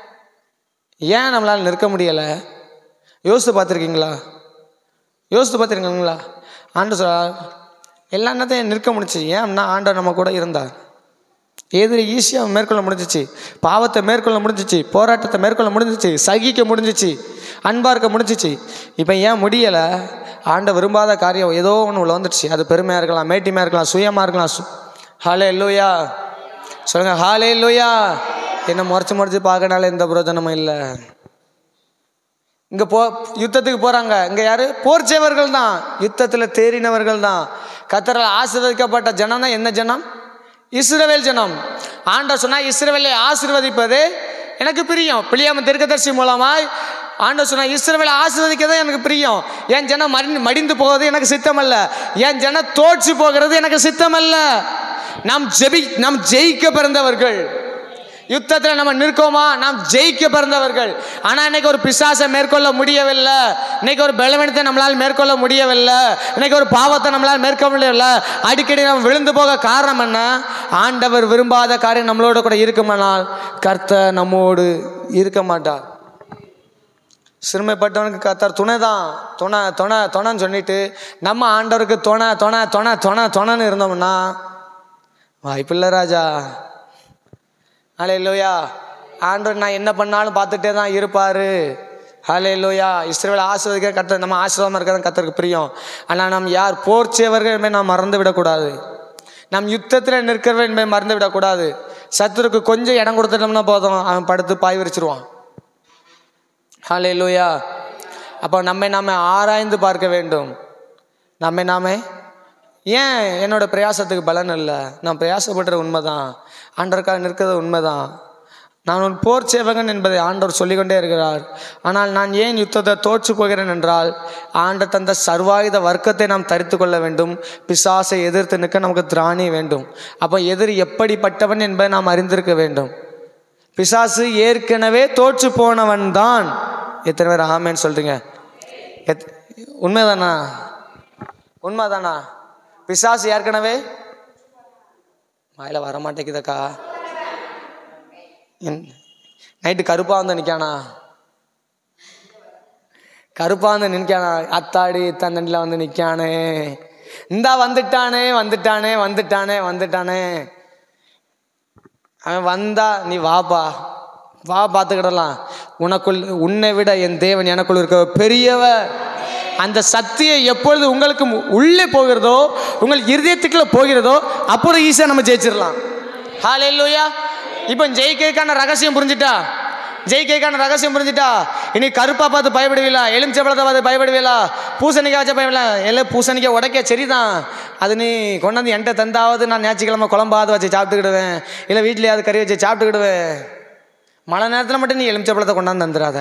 ஏன் நம்மளால் நிற்க முடியலை யோசித்து பார்த்துருக்கீங்களா யோசித்து பார்த்துருக்கீங்களா ஆண்டு சொல்ல எல்லா நேரத்தையும் நிற்க முடிச்சு ஏன்னா ஆண்டவர் நம்ம கூட இருந்தார் எதிரி ஈஸியாக மேற்கொள்ள முடிஞ்சிச்சு பாவத்தை மேற்கொள்ள முடிஞ்சிச்சு போராட்டத்தை மேற்கொள்ள முடிஞ்சிச்சு சகிக்க முடிஞ்சிச்சு அன்பாக இருக்க முடிஞ்சிச்சு இப்போ ஏன் முடியலை ஆண்ட விரும்பாத காரியம் ஏதோ ஒன்று உள்ள வந்துடுச்சு அது பெருமையாக இருக்கலாம் மேட்டிமையாக இருக்கலாம் சுயமாக இருக்கலாம் சு ஹாலே இல்லையா சொல்லுங்கள் ஹாலே இல்லையா என்ன முறைச்சி முறைச்சி பார்க்கனால எந்த பிரயோஜனமும் இல்லை இங்கே போ யுத்தத்துக்கு போகிறாங்க இங்கே யார் போர்ச்சேவர்கள் தான் யுத்தத்தில் தேறினவர்கள் தான் கத்தரால் ஆசீர்வதிக்கப்பட்ட ஜனம் தான் என்ன ஜனம் இஸ்ரவேல் ஜனம் ஆண்டவர் சொன்னா இஸ்ரவேலை ஆசீர்வதிப்பது எனக்கு பிரியம் பிளியாம தெற்கதர்சி மூலமாய் ஆண்டவர் சொன்னா இஸ்ரவேலை ஆசீர்வதிக்கிறது எனக்கு பிரியம் என் ஜனம் மடி மடிந்து போவது எனக்கு சித்தமல்ல என் ஜனம் தோற்று போகிறது எனக்கு சித்தமல்ல நாம் ஜெபி நாம் ஜெயிக்க பிறந்தவர்கள் யுத்தத்தில் நம்ம நிற்கோமா நாம் ஜெயிக்க பிறந்தவர்கள் ஆனால் இன்னைக்கு ஒரு பிசாசை மேற்கொள்ள முடியவில்லை இன்னைக்கு ஒரு பலவீனத்தை நம்மளால் மேற்கொள்ள முடியவில்லை இன்னைக்கு ஒரு பாவத்தை நம்மளால் மேற்கொள்ள முடியவில்லை அடிக்கடி நம்ம விழுந்து போக காரணம் என்ன ஆண்டவர் விரும்பாத காரியம் நம்மளோட கூட இருக்குமானால் கர்த்தர் நம்மோடு இருக்க மாட்டார் சிறுமைப்பட்டவனுக்கு கர்த்தர் துணை தான் துணை துணை துணைன்னு சொல்லிட்டு நம்ம ஆண்டவருக்கு துணை துணை துணை துணை துணைன்னு இருந்தோம்னா வாய்ப்பில்லை ராஜா ஹலே லோயா ஆண்டவர் நான் என்ன பண்ணாலும் பார்த்துட்டே தான் இருப்பார் ஹலே லோயா இஸ்ரேல் ஆசிர்வதிக்க கத்த நம்ம ஆசீர்வாதமாக இருக்கிறது கத்தருக்கு பிரியம் ஆனால் நாம் யார் போர் செய்வர்கள் என்பதை நாம் மறந்து விடக்கூடாது நம் யுத்தத்தில் நிற்கிறவன் என்பதை மறந்து விடக்கூடாது சத்துருக்கு கொஞ்சம் இடம் கொடுத்துட்டோம்னா போதும் அவன் படுத்து பாய் விரிச்சிருவான் ஹலே லோயா அப்போ நம்மை நாம ஆராய்ந்து பார்க்க வேண்டும் நம்மை நாமே ஏன் என்னோட பிரயாசத்துக்கு பலன் இல்லை நான் பிரயாசப்படுற உண்மைதான் ஆண்டவருக்காக நிற்கிறது உண்மைதான் நான் ஒரு போர் சேவகன் என்பதை ஆண்டவர் சொல்லிக்கொண்டே இருக்கிறார் ஆனால் நான் ஏன் யுத்தத்தை தோற்று போகிறேன் என்றால் ஆண்டர் தந்த சர்வாயுத வர்க்கத்தை நாம் தரித்து கொள்ள வேண்டும் பிசாசை எதிர்த்து நிற்க நமக்கு திராணி வேண்டும் அப்போ எதிரி எப்படிப்பட்டவன் என்பதை நாம் அறிந்திருக்க வேண்டும் பிசாசு ஏற்கனவே தோற்று போனவன் தான் எத்தனை பேர் ஆமேன்னு சொல்றீங்க எத் உண்மைதானா உண்மைதானா பிசாசு ஏற்கனவே வாயில வர மாட்டேங்குதக்கா நைட்டு கருப்பா வந்து நிற்கானா கருப்பா வந்து நிற்கானா அத்தாடி தண்டனில் வந்து நிற்கானே இந்தா வந்துட்டானே வந்துட்டானே வந்துட்டானே வந்துட்டானே அவன் வந்தா நீ வாப்பா வா பார்த்துக்கிடலாம் உனக்குள் உன்னை விட என் தேவன் எனக்குள் இருக்க பெரியவ அந்த சத்தியம் எப்பொழுது உங்களுக்கு மு- உள்ளே போகிறதோ உங்கள் இருதயத்துக்குள்ள போகிறதோ அப்பொழுது ஈஸியாக நம்ம ஜெயிச்சிடலாம் ஹாலே லூயா இப்போ ஜெயிக்கிறதுக்கான ரகசியம் புரிஞ்சுட்டா ஜெயிக்கைக்கான ரகசியம் புரிஞ்சுட்டா இனி கருப்பா பார்த்து பயப்படுவீங்களா எலுமிச்சப்பழத்தை பார்த்து பயப்படுவீங்களா பூசணிக்காய் வச்சா பயப்படல எல்லாம் பூசணிக்காய் உடைக்க சரிதான் அது நீ கொண்டாந்து என்கிட்ட தந்தாவது நான் ஞாயிற்றுக்கிழமை குழம்பாவது வச்சு சாப்பிட்டுக்கிடுவேன் இல்லை வீட்லேயாவது கறி வச்சு சாப்பிட்டுக்கிடுவேன் மழை நேரத்தில் மட்டும் நீ எலுமிச்சப்பழத்தை கொண்டாந்து தந்துடாத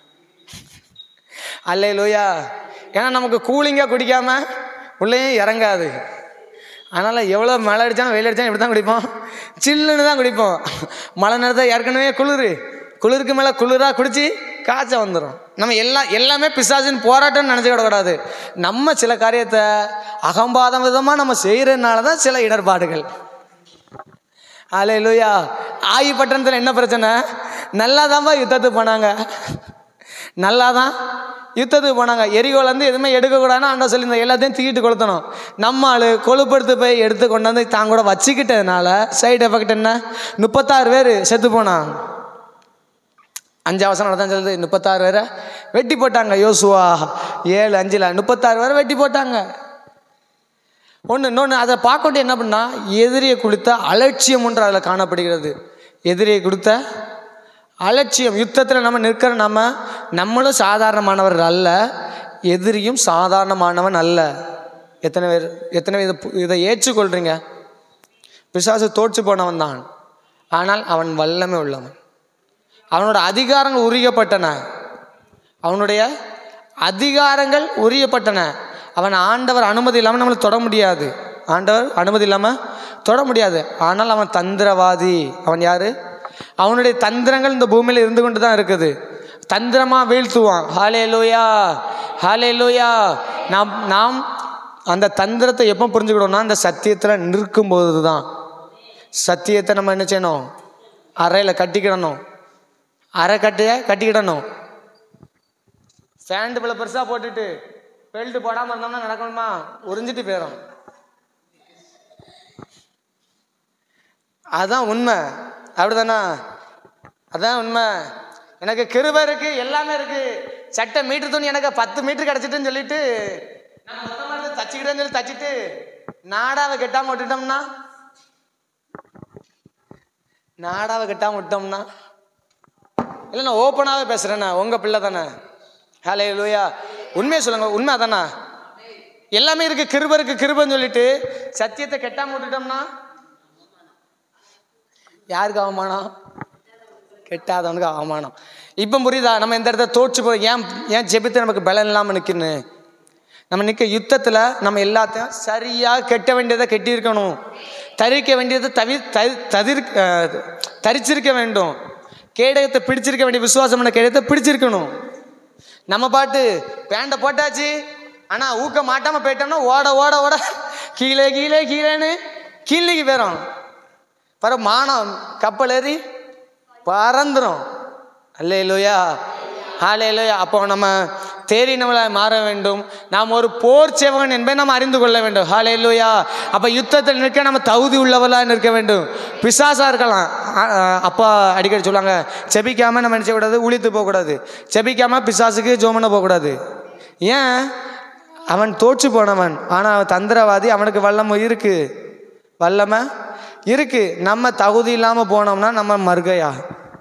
அல்லே லோயா ஏன்னா நமக்கு கூலிங்காக குடிக்காம உள்ளேயும் இறங்காது அதனால் எவ்வளோ மழை அடித்தாலும் வெயில் அடித்தாலும் இப்படி தான் குடிப்போம் சில்லுன்னு தான் குடிப்போம் மழை நேரத்தில் ஏற்கனவே குளிர் குளிருக்கு மேலே குளிராக குடித்து காய்ச்சல் வந்துடும் நம்ம எல்லாம் எல்லாமே பிசாசின் போராட்டம்னு நினச்சிக்கிடக்கூடாது நம்ம சில காரியத்தை அகம்பாதம் விதமாக நம்ம செய்கிறதுனால தான் சில இடர்பாடுகள் அலே லூயா ஆயி பட்டணத்தில் என்ன பிரச்சனை நல்லா தான்ப்பா யுத்தத்துக்கு போனாங்க நல்லா தான் யுத்தத்துக்கு போனாங்க எரிகோலேருந்து எதுவுமே எடுக்கக்கூடாதுன்னு ஆண்டா சொல்லியிருந்தோம் எல்லாத்தையும் தூக்கிட்டு கொளுத்தணும் நம்ம ஆள் கொழுப்படுத்து போய் எடுத்து கொண்டு வந்து தான் கூட வச்சுக்கிட்டதுனால சைடு எஃபெக்ட் என்ன முப்பத்தாறு பேர் செத்து போனான் அஞ்சாவசனம் தான் சொல்லுது முப்பத்தாறு பேரை வெட்டி போட்டாங்க யோசுவா ஏழு அஞ்சில் முப்பத்தாறு பேரை வெட்டி போட்டாங்க ஒன்று இன்னொன்று அதை பார்க்கட்டு என்ன பண்ணா எதிரியை கொடுத்த அலட்சியம் ஒன்று அதில் காணப்படுகிறது எதிரியை கொடுத்த அலட்சியம் யுத்தத்தில் நம்ம நிற்கிற நம்ம நம்மளும் சாதாரணமானவர்கள் அல்ல எதிரியும் சாதாரணமானவன் அல்ல எத்தனை பேர் எத்தனை பேர் இதை பு- இதை ஏற்றுக்கொள்கிறீங்க பிசாசு தோற்று போனவன் தான் ஆனால் அவன் வல்லமை உள்ளவன் அவனோட அதிகாரங்கள் உரியப்பட்டன அவனுடைய அதிகாரங்கள் உரியப்பட்டன அவன் ஆண்டவர் அனுமதி இல்லாமல் நம்மளை தொட முடியாது ஆண்டவர் அனுமதி இல்லாமல் தொட முடியாது ஆனால் அவன் தந்திரவாதி அவன் யாரு அவனுடைய தந்திரங்கள் இந்த பூமியில் இருந்து கொண்டு தான் இருக்குது தந்திரமாக வீழ்த்துவான் ஹாலே லூயா ஹாலே லூயா நாம் நாம் அந்த தந்திரத்தை எப்போ புரிஞ்சுக்கிட்டோம்னா அந்த சத்தியத்தில் நிற்கும்போது தான் சத்தியத்தை நம்ம என்ன செய்யணும் அறையில் கட்டிக்கிடணும் அரை கட்டிய கட்டிக்கிடணும் ஃபேண்ட் பிள்ளை பெருசாக போட்டுட்டு பெல்ட் போடாமல் இருந்தோம்னா நடக்கணுமா உறிஞ்சிட்டு போயிடும் அதான் உண்மை அப்படிதானா அதான் உண்மை எனக்கு கிருபை இருக்கு எல்லாமே இருக்கு சட்டை மீட்டர் துணி எனக்கு பத்து மீட்டர் கிடச்சிட்டுன்னு சொல்லிட்டு நான் மொத்தமா இருந்து தச்சுக்கிட்டேன்னு சொல்லி தச்சுட்டு நாடாவை கெட்டாம விட்டுட்டோம்னா நாடாவை கெட்டாம விட்டோம்னா இல்லை நான் ஓப்பனாகவே பேசுகிறேண்ணா உங்கள் பிள்ளை தானே ஹலே லூயா உண்மையை சொல்லுங்க உண்மை அதானா எல்லாமே இருக்கு கிருப இருக்கு கிருபன்னு சொல்லிட்டு சத்தியத்தை கெட்டாம விட்டுட்டோம்னா யாருக்கு அவமானம் கெட்டாதவனுக்கு அவமானம் இப்போ புரியுதா நம்ம இந்த இடத்த தோற்று போய் ஏன் ஏன் ஜெபித்து நமக்கு பலன் இல்லாமல் நிற்குன்னு நம்ம நிற்க யுத்தத்தில் நம்ம எல்லாத்தையும் சரியாக கெட்ட வேண்டியதை கெட்டியிருக்கணும் தரிக்க வேண்டியதை தவி தவி தவிர் அஹ், தரிச்சிருக்க வேண்டும் கேடகத்தை பிடிச்சிருக்க வேண்டிய விசுவாசமான கேடகத்தை பிடிச்சிருக்கணும் நம்ம பாட்டு பேண்டை போட்டாச்சு ஆனால் ஊக்க மாட்டாமல் போயிட்டோம்னா ஓட ஓட ஓட கீழே கீழே கீழேன்னு கீழேக்கு போயிடும் பிற மானம் கப்பல் ஏறி பறந்துடும் அல்லே லோயா ஹாலே லோயா அப்போ நம்ம தேறினவளாய் மாற வேண்டும் நாம் ஒரு போர் சேவகன் என்பதை நாம் அறிந்து கொள்ள வேண்டும் ஹாலே லோயா அப்போ யுத்தத்தில் நிற்க நம்ம தகுதி உள்ளவளாக நிற்க வேண்டும் பிசாசா இருக்கலாம் ஆ- ஆ, அப்பா அடிக்கடி சொல்லுவாங்க செபிக்காமல் நம்ம நினச்ச கூடாது உளித்து போகக்கூடாது செபிக்காமல் பிசாசுக்கு ஜோமன போகக்கூடாது ஏன் அவன் தோற்று போனவன் ஆனால் அவன் தந்திரவாதி அவனுக்கு வல்லமை இருக்கு வல்லமை இருக்கு நம்ம தகுதி இல்லாமல் போனோம்னா நம்ம மறுகையா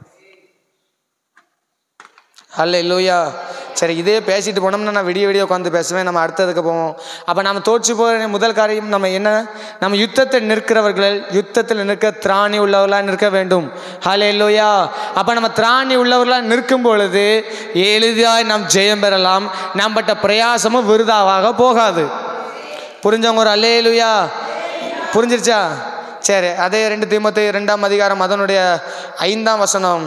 அல்ல இல்லையா சரி இதே பேசிட்டு போனோம்னா நான் விடிய விடிய உட்காந்து பேசுவேன் நம்ம அடுத்ததுக்கு போவோம் அப்போ நம்ம தோற்று போகிற முதல் காரியம் நம்ம என்ன நம்ம யுத்தத்தில் நிற்கிறவர்கள் யுத்தத்தில் நிற்க திராணி உள்ளவர்களாக நிற்க வேண்டும் ஹலே இல்லையா அப்போ நம்ம திராணி உள்ளவர்களாக நிற்கும் பொழுது எளிதாய் நாம் ஜெயம் பெறலாம் நாம் பட்ட பிரயாசமும் விருதாவாக போகாது புரிஞ்சவங்க ஒரு அல்லேலுயா புரிஞ்சிருச்சா சரி அதே ரெண்டு தீமத்து ரெண்டாம் அதிகாரம் அதனுடைய ஐந்தாம் வசனம்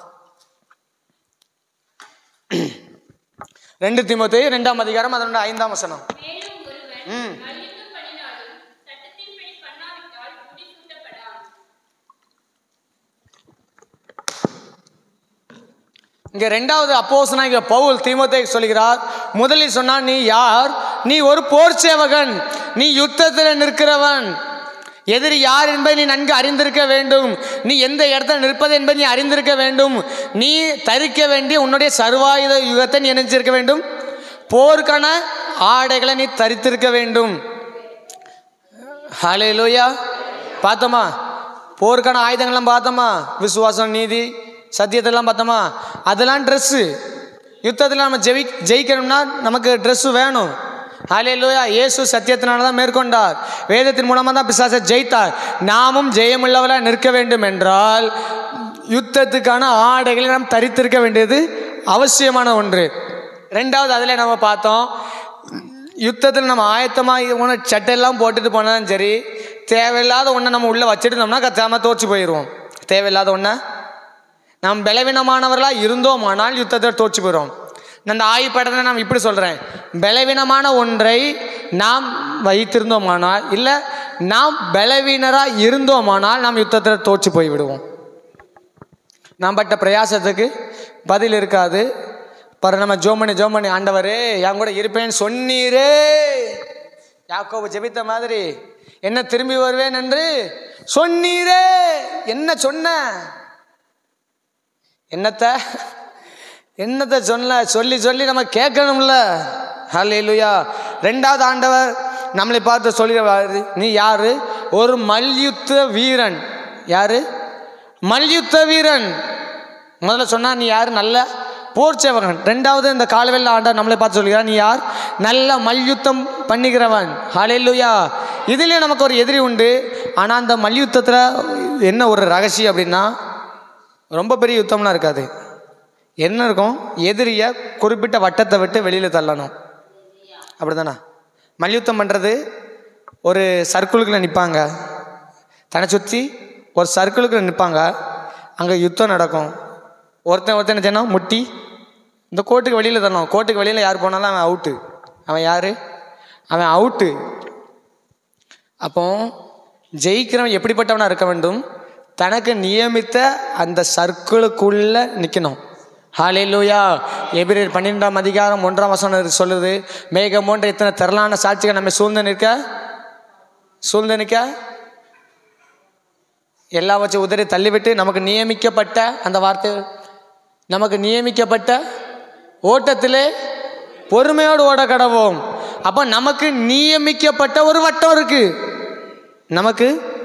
ரெண்டு தீமத்து ரெண்டாம் அதிகாரம் அதனுடைய ஐந்தாம் வசனம் மேலும் ஒருவன் ம் மல்யுத்தம் பண்ணினாலும் சட்டத்தின்படி பண்ணாவிட்டால் முடிசூட்டப்படான் இங்க ரெண்டாவது அப்போஸ்தலனாகிய பவுல் தீமோத்தே சொல்கிறார் முதலில் சொன்னான் நீ யார் நீ ஒரு போர் சேவகன் நீ யுத்தத்தில் நிற்கிறவன் எதிரி யார் என்பதை நீ நன்கு அறிந்திருக்க வேண்டும் நீ எந்த இடத்துல நிற்பது என்பதை நீ அறிந்திருக்க வேண்டும் நீ தரிக்க வேண்டிய உன்னுடைய சர்வாயுத யுகத்தை நீ நினைச்சிருக்க வேண்டும் போருக்கான ஆடைகளை நீ தரித்திருக்க வேண்டும் ஹalleluya பார்த்தோமா போருக்கான ஆயுதங்கள்லாம் பார்த்தோமா விசுவாசம் நீதி சத்தியத்தெல்லாம் பார்த்தோமா அதெல்லாம் ட்ரெஸ்ஸு யுத்தத்தில் நம்ம ஜெயி ஜெயிக்கணும்னா நமக்கு ட்ரெஸ்ஸு வேணும் ஹalleluya இயேசு சத்தியத்தினால தான் மேற்கொண்டார் வேதத்தின் மூலமாக தான் பிசாசை ஜெயித்தார் நாமும் ஜெயமுள்ளவராக நிற்க வேண்டும் என்றால் யுத்தத்துக்கான ஆடைகளை நாம் தரித்திருக்க வேண்டியது அவசியமான ஒன்று ரெண்டாவது அதில் நம்ம பார்த்தோம் யுத்தத்தில் நம்ம ஆயத்தமாக ஒன்று சட்டையெல்லாம் போட்டுட்டு போனாலும் சரி தேவையில்லாத ஒன்றை நம்ம உள்ளே வச்சுட்டு கத்தாமல் தோற்று போயிடுவோம் தேவையில்லாத ஒன்றை நாம் பலவீனமானவர்களாக இருந்தோமானால் யுத்தத்தை தோற்று போயிடும் அந்த ஆய்வுப்படத்தை நான் இப்படி சொல்கிறேன் பலவீனமான ஒன்றை நாம் வைத்திருந்தோமானால் இல்லை நாம் பலவீனராக இருந்தோமானால் நாம் யுத்தத்தில் தோற்று போய் விடுவோம் நாம் பட்ட பிரயாசத்துக்கு பதில் இருக்காது பாரு நம்ம ஜோமணி ஜோமணி ஆண்டவரே என் கூட இருப்பேன்னு சொன்னீரே யாக்கோபு ஜெபித்த மாதிரி என்ன திரும்பி வருவேன் என்று சொன்னீரே என்ன சொன்ன என்னத்த என்னத்த சொல்ல சொல்லி சொல்லி நம்ம கேட்கணும்ல ஹalleluya ரெண்டாவது ஆண்டவர் நம்மளை பார்த்து சொல்கிறாரு நீ யாரு ஒரு மல்யுத்த வீரன் யாரு மல்யுத்த வீரன் முதல்ல சொன்னா நீ யார் நல்ல போர்ச்சவன் ரெண்டாவது இந்த காலவெல்ல ஆண்டவர் நம்மளை பார்த்து சொல்கிறார் நீ யார் நல்ல மல்யுத்தம் பண்ணுகிறவன் ஹalleluya இதுலேயே நமக்கு ஒரு எதிரி உண்டு ஆனால் அந்த மல்யுத்தத்தில் என்ன ஒரு ரகசியம் அப்படின்னா ரொம்ப பெரிய யுத்தம்லாம் இருக்காது என்ன இருக்கும் எதிரியை குறிப்பிட்ட வட்டத்தை விட்டு வெளியில் தள்ளணும் அப்படி தானே மல்யுத்தம் பண்ணுறது ஒரு சர்க்கிளுக்குள்ள நிற்பாங்க தன்னை சுற்றி ஒரு சர்க்கிளுக்குள்ள நிற்பாங்க அங்கே யுத்தம் நடக்கும் ஒருத்தன் ஒருத்தன் என்ன செய்யணும் முட்டி இந்த கோட்டுக்கு வெளியில் தரணும் கோட்டுக்கு வெளியில் யார் போனாலும் அவன் அவுட்டு அவன் யார் அவன் அவுட்டு அப்போ ஜெயிக்கிறவன் எப்படிப்பட்டவனாக இருக்க வேண்டும் தனக்கு நியமித்த அந்த சர்க்கிளுக்குள்ளே நிற்கணும் ஹalleluya எபிரேர் பன்னிரெண்டாம் அதிகாரம் ஒன்றாம் வசனம் சொல்லுது மேகம் போன்ற இத்தனை திரளான சாட்சிகள் நம்ம சூழ்ந்து நிற்க சூழ்ந்து நிற்க எல்லாம் வச்சு உதறி தள்ளிவிட்டு நமக்கு நியமிக்கப்பட்ட அந்த வார்த்தை நமக்கு நியமிக்கப்பட்ட ஓட்டத்திலே பொறுமையோடு ஓட கடவோம் அப்போ நமக்கு நியமிக்கப்பட்ட ஒரு வட்டம் இருக்கு நமக்கு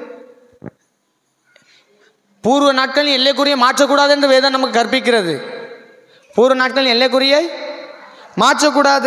பூர்வ நாட்களில் எல்லைக்குறியை மாற்றக்கூடாது என்று வேதம் நமக்கு கற்பிக்கிறது பூர்வ நாட்களில் எல்லைக்குறியை மாற்றக்கூடாது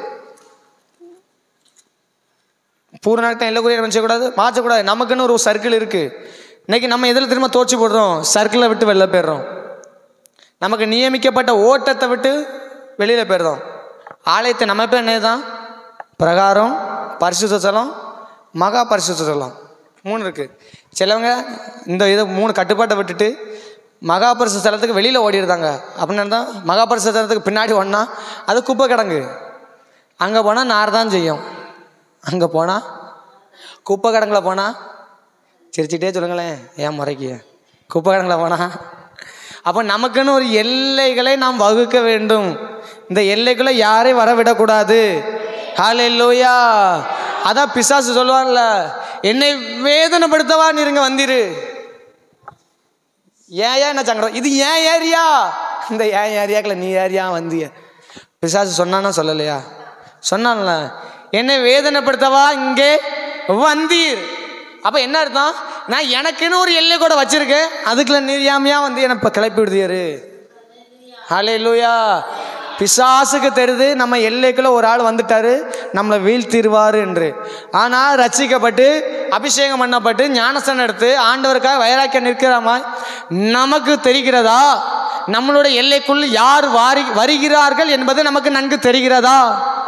பூர்வ நாட்கள் எல்லைக்குறியை மாற்றக்கூடாது மாற்றக்கூடாது நமக்குன்னு ஒரு சர்க்கிள் இருக்குது இன்னைக்கு நம்ம எதில் திரும்ப தோச்சு போடுறோம் சர்க்கிளை விட்டு வெளில போயிடுறோம் நமக்கு நியமிக்கப்பட்ட ஓட்டத்தை விட்டு வெளியில் போயிடுறோம் ஆலயத்தை நம்ம பேர் என்ன தான் பிரகாரம் பரிசுத்த ஸ்தலம் மகா பரிசுத்த ஸ்தலம் மூணு இருக்குது சிலவங்க இந்த இதை மூணு கட்டுப்பாட்டை விட்டுட்டு மகா பரிசு ஸ்தலத்துக்கு வெளியில் ஓடிடுதாங்க அப்படின்னு தான் மகா பரிசு ஸ்தலத்துக்கு பின்னாடி ஒன்றா அது குப்பை கிடங்கு அங்கே போனால் நார் தான் செய்யும் அங்கே போனால் குப்பை கிடங்குல போனால் சிரிச்சிட்டே சொல்லுங்களேன் ஏன் முறைக்கு குப்பை கிடங்குல போனால் அப்போ நமக்குன்னு ஒரு எல்லைகளை நாம் வகுக்க வேண்டும் இந்த எல்லைக்குள்ளே யாரையும் வர விடக்கூடாது ஹalleluya அதான் பிசாசு சொல்லுவார்ல என்னை வேதனைப்படுத்தவா நீருங்க வந்திரு ஏன் ஏன் என்ன சங்கடம் இது ஏன் ஏரியா இந்த ஏன் ஏரியாக்குள்ள நீ ஏரியா வந்திய பிசாசு சொன்னானா சொல்லலையா சொன்னான்ல என்னை வேதனைப்படுத்தவா இங்கே வந்தீர் அப்போ என்ன அர்த்தம் நான் எனக்குன்னு ஒரு எல்லை கூட வச்சிருக்கேன் அதுக்குள்ள நீரியாமையா வந்து என்னை இப்போ கிளப்பி விடுதியாரு ஹalleluya பிசாசுக்கு தெரியுது நம்ம எல்லைக்குள்ள ஒரு ஆள் வந்துட்டாரு நம்மளை வீழ்த்திடுவார் என்று ஆனால் ரட்சிக்கப்பட்டு அபிஷேகம் பண்ணப்பட்டு ஞானஸ்தானம் எடுத்து ஆண்டவருக்காக வயராக்க நிற்கிறாமா நமக்கு தெரிகிறதா நம்மளுடைய எல்லைக்குள் யார் வாரி வருகிறார்கள் என்பது நமக்கு நன்கு தெரிகிறதா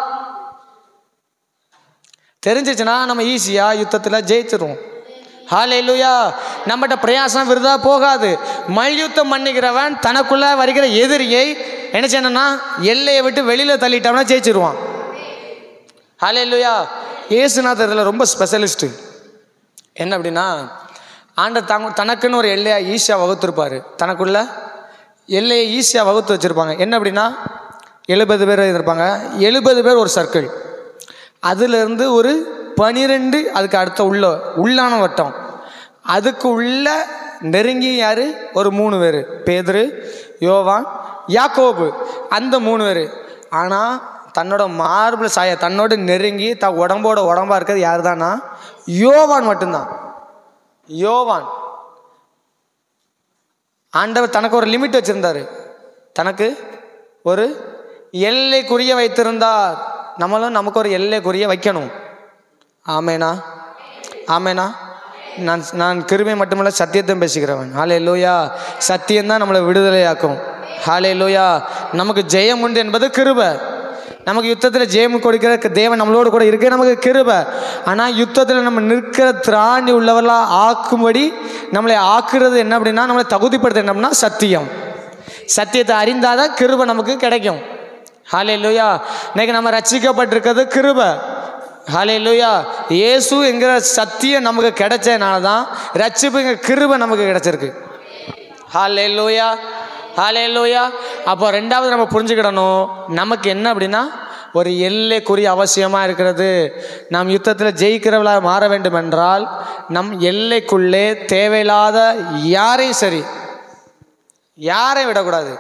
தெரிஞ்சிச்சுன்னா நம்ம ஈஸியாக யுத்தத்தில் ஜெயிச்சிருவோம் ஹalleluya நம்மகிட்ட பிரயாசம் விருதா போகாது மல்யுத்தம் பண்ணுகிறவன் தனக்குள்ள வருகிற எதிரியை என்ன செய்யணும்னா எல்லையை விட்டு வெளியில் தள்ளிட்டோம்னா ஜெயிச்சிருவான் ஹalleluya இயேசுநாதர் இதில் ரொம்ப ஸ்பெஷலிஸ்ட்டு என்ன அப்படின்னா ஆண்ட தாங்க தனக்குன்னு ஒரு எல்லையை ஈஸியாக வகுத்திருப்பார் தனக்குள்ள எல்லையை ஈஸியாக வகுத்து வச்சுருப்பாங்க என்ன அப்படின்னா எழுபது பேர் இருப்பாங்க எழுபது பேர் ஒரு சர்க்கிள் அதிலிருந்து ஒரு பனிரெண்டு அதுக்கு அடுத்த உள்ள உள்ளான வட்டம் அதுக்கு உள்ள நெருங்கி யார் ஒரு மூணு பேர் பேதுரு யோவான் யாக்கோபு அந்த மூணு பேர் ஆனால் தன்னோட மார்பிள் சாய தன்னோட நெருங்கி த உடம்போட உடம்பா இருக்கிறது யார் தானா யோவான் மட்டும்தான் யோவான் ஆண்டவர் தனக்கு ஒரு லிமிட் வச்சுருந்தார் தனக்கு ஒரு எல்லைக்குரிய வைத்திருந்தார் நம்மளும் நமக்கு ஒரு எல்லைக்குரிய வைக்கணும் ஆமேனா ஆமேனா நான் நான் கிருமை மட்டுமல்ல சத்தியத்தையும் பேசுகிறவன் ஹாலே லூயா சத்தியம்தான் நம்மளை விடுதலையாக்கும் ஹாலே லூயா நமக்கு ஜெயம் உண்டு என்பது கிருபை நமக்கு யுத்தத்தில் ஜெயம் கொடுக்கிற க- தேவன் நம்மளோடு கூட இருக்க நமக்கு கிருபை ஆனால் யுத்தத்தில் நம்ம நிற்கிற திராணி உள்ளவர்களாக ஆக்கும்படி நம்மளை ஆக்குறது என்ன அப்படின்னா நம்மளை தகுதிப்படுத்த என்ன அப்படின்னா சத்தியம் சத்தியத்தை அறிந்தாதான் கிருபை நமக்கு கிடைக்கும் ஹாலே லூயா இன்னைக்கு நம்ம ரட்சிக்கப்பட்டிருக்கிறது கிருபை ஹாலே லூயா இயேசு என்கிற சத்தியம் நமக்கு கிடைச்சதுனால தான் ரட்சிப்புங்கிற கிருபை நமக்கு கிடைச்சிருக்கு ஹாலே லூயா ஹாலே லூயா அப்போ ரெண்டாவது நம்ம புரிஞ்சுக்கிடணும் நமக்கு என்ன அப்படின்னா ஒரு எல்லைக்குரிய அவசியமாக இருக்கிறது நாம் யுத்தத்தில் ஜெயிக்கிறவளாக மாற வேண்டும் என்றால் நம் எல்லைக்குள்ளே தேவையில்லாத யாரையும் சரி யாரையும் விடக்கூடாது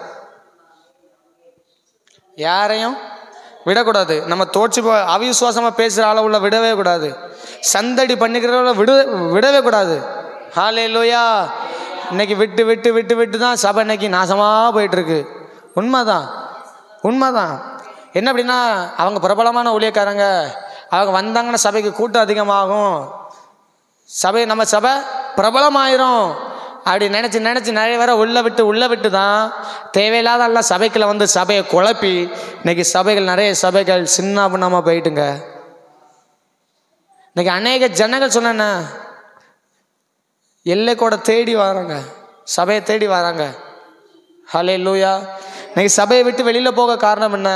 யாரையும் விடக்கூடாது நம்ம தோற்று போ அவிசுவாசமாக பேசுகிற அளவுல விடவே கூடாது சந்தடி பண்ணிக்கிறவள விட விடவே கூடாது ஹாலே லோயா இன்னைக்கு விட்டு விட்டு விட்டு விட்டு தான் சபை இன்னைக்கு நாசமாக போயிட்டுருக்கு உண்மைதான் உண்மைதான் என்ன அப்படின்னா அவங்க பிரபலமான ஊழியக்காரங்க அவங்க வந்தாங்கன்னா சபைக்கு கூட்டம் அதிகமாகும் சபை நம்ம சபை பிரபலமாயிரும் அப்படி நினச்சி நினச்சி நிறைய பேரை உள்ளே விட்டு உள்ளே விட்டு தான் தேவையில்லாத எல்லாம் சபைக்குள்ள வந்து சபையை குழப்பி இன்னைக்கு சபைகள் நிறைய சபைகள் சின்ன பண்ணாமல் போயிட்டுங்க இன்னைக்கு அநேக ஜனங்கள் சொன்ன எல்லை கூட தேடி வராங்க சபையை தேடி வராங்க ஹலே லூயா இன்னைக்கு சபையை விட்டு வெளியில் போக காரணம் என்ன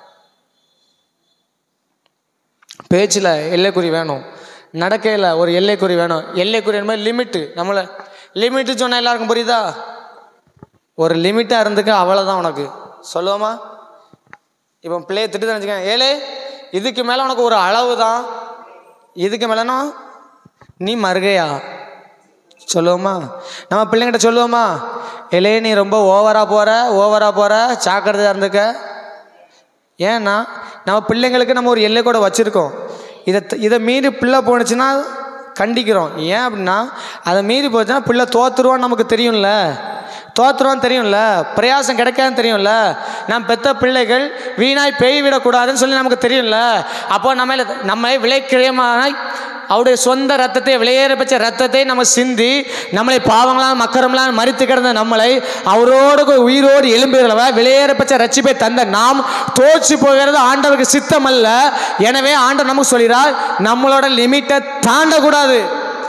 பேச்சில் எல்லைக்குறி வேணும் நடக்கையில் ஒரு எல்லைக்குறி வேணும் எல்லைக்குறி மாதிரி லிமிட்டு நம்மளை லிமிட்டு சொன்னால் எல்லாருக்கும் புரியுதா ஒரு லிமிட்டாக இருந்துக்க அவ்வளோதான் உனக்கு சொல்லுவோமா இப்போ பிள்ளைய திட்டு தெரிஞ்சுக்க ஏலே இதுக்கு மேலே உனக்கு ஒரு அளவு தான் இதுக்கு மேலேனா நீ மறுகையா சொல்லுவோமா நம்ம பிள்ளைங்கிட்ட சொல்லுவோமா ஏலே நீ ரொம்ப ஓவராக போகிற ஓவராக போகிற ஜாக்கிரதையாக இருந்துக்க ஏன்னா நம்ம பிள்ளைங்களுக்கு நம்ம ஒரு எல்லை கூட வச்சுருக்கோம் இதை இதை மீறி பிள்ளை போணுச்சுன்னா கண்டிக்கிறோம் ஏன் அப்படின்னா அதை மீறி போச்சுன்னா பிள்ளை தோத்துருவான்னு நமக்கு தெரியும்ல தோத்துருவான்னு தெரியும்ல பிரயாசம் கிடைக்காதுன்னு தெரியும்ல நாம் பெத்த பிள்ளைகள் வீணாய் பெய் விடக்கூடாதுன்னு சொல்லி நமக்கு தெரியும்ல அப்போ நம்ம நம்மை விலைக்கிழமாய் அவருடைய சொந்த ரத்தத்தை விலையேற பெற்ற ரத்தத்தை நம்ம சிந்தி நம்மளை பாவங்களாம் மக்கரம்லாம் மறித்து கிடந்த நம்மளை அவரோடு கூட உயிரோடு எழும்புகிறவ விலையேற பெற்ற ரட்சிப்பை தந்த நாம் தோற்று போகிறது ஆண்டவருக்கு சித்தம் அல்ல எனவே ஆண்டவர் நமக்கு சொல்கிறார் நம்மளோட லிமிட்டை தாண்டக்கூடாது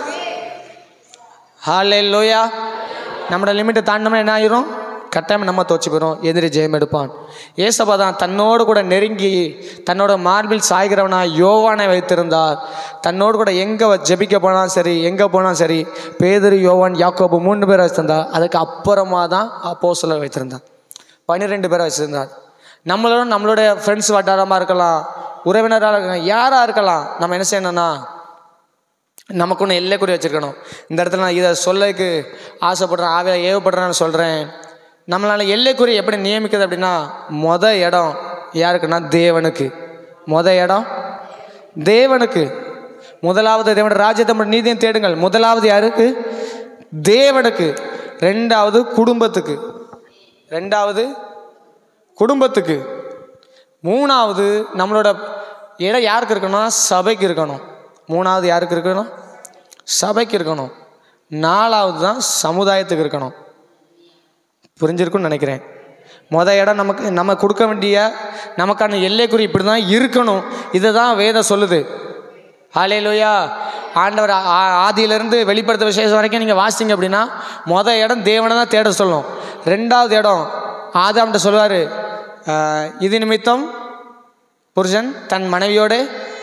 ஹாலே லோயா நம்மளோட லிமிட்டை தாண்டோம்னா என்ன ஆயிரும் கட்டாயம் நம்ம தோச்சு போயிடும் எதிரி ஜெயம் எடுப்பான் ஏசப்பா தான் தன்னோடு கூட நெருங்கி தன்னோட மார்பில் சாய்கிறவனா யோவானை வைத்திருந்தார் தன்னோடு கூட எங்கே ஜெபிக்க போனாலும் சரி எங்கே போனாலும் சரி பேதரு யோவான் யாக்கோபு மூணு பேரை வச்சிருந்தா அதுக்கு அப்புறமா தான் அப்போ சிலர் வைத்திருந்தான் பன்னிரெண்டு பேரை வச்சுருந்தார் நம்மளோட நம்மளுடைய ஃப்ரெண்ட்ஸ் வட்டாரமாக இருக்கலாம் உறவினராக இருக்கலாம் யாராக இருக்கலாம் நம்ம என்ன செய்யணும்னா நமக்கு ஒன்று எல்லை குறி வச்சுருக்கணும் இந்த இடத்துல நான் இதை சொல்லக்கு ஆசைப்படுறேன் ஆவியில் ஏவப்படுறேன்னு சொல்கிறேன் நம்மளால் எல்லைக்குறி எப்படி நியமிக்கிறது அப்படின்னா மொத இடம் யாருக்குன்னா தேவனுக்கு மொத இடம் தேவனுக்கு முதலாவது தேவனுடைய ராஜ்யத்தை மட்டும் நீதியும் தேடுங்கள் முதலாவது யாருக்கு தேவனுக்கு ரெண்டாவது குடும்பத்துக்கு ரெண்டாவது குடும்பத்துக்கு மூணாவது நம்மளோட இடம் யாருக்கு இருக்கணும் சபைக்கு இருக்கணும் மூணாவது யாருக்கு இருக்கணும் சபைக்கு இருக்கணும் நாலாவது தான் சமுதாயத்துக்கு இருக்கணும் புரிஞ்சிருக்குன்னு நினைக்கிறேன் மொத இடம் நமக்கு நம்ம கொடுக்க வேண்டிய நமக்கான எல்லைக்குறி இப்படி தான் இருக்கணும் இதை தான் வேதம் சொல்லுது ஹாலே லோயா ஆண்டவர் ஆ- ஆ- ஆதியிலிருந்து வெளிப்படுத்த விசேஷம் வரைக்கும் நீங்கள் வாசிங்க அப்படின்னா மொத இடம் தேவனை தான் தேட சொல்லும் ரெண்டாவது இடம் ஆதாம்கிட்ட சொல்லுவார் இது நிமித்தம் புருஷன் தன் மனைவியோடு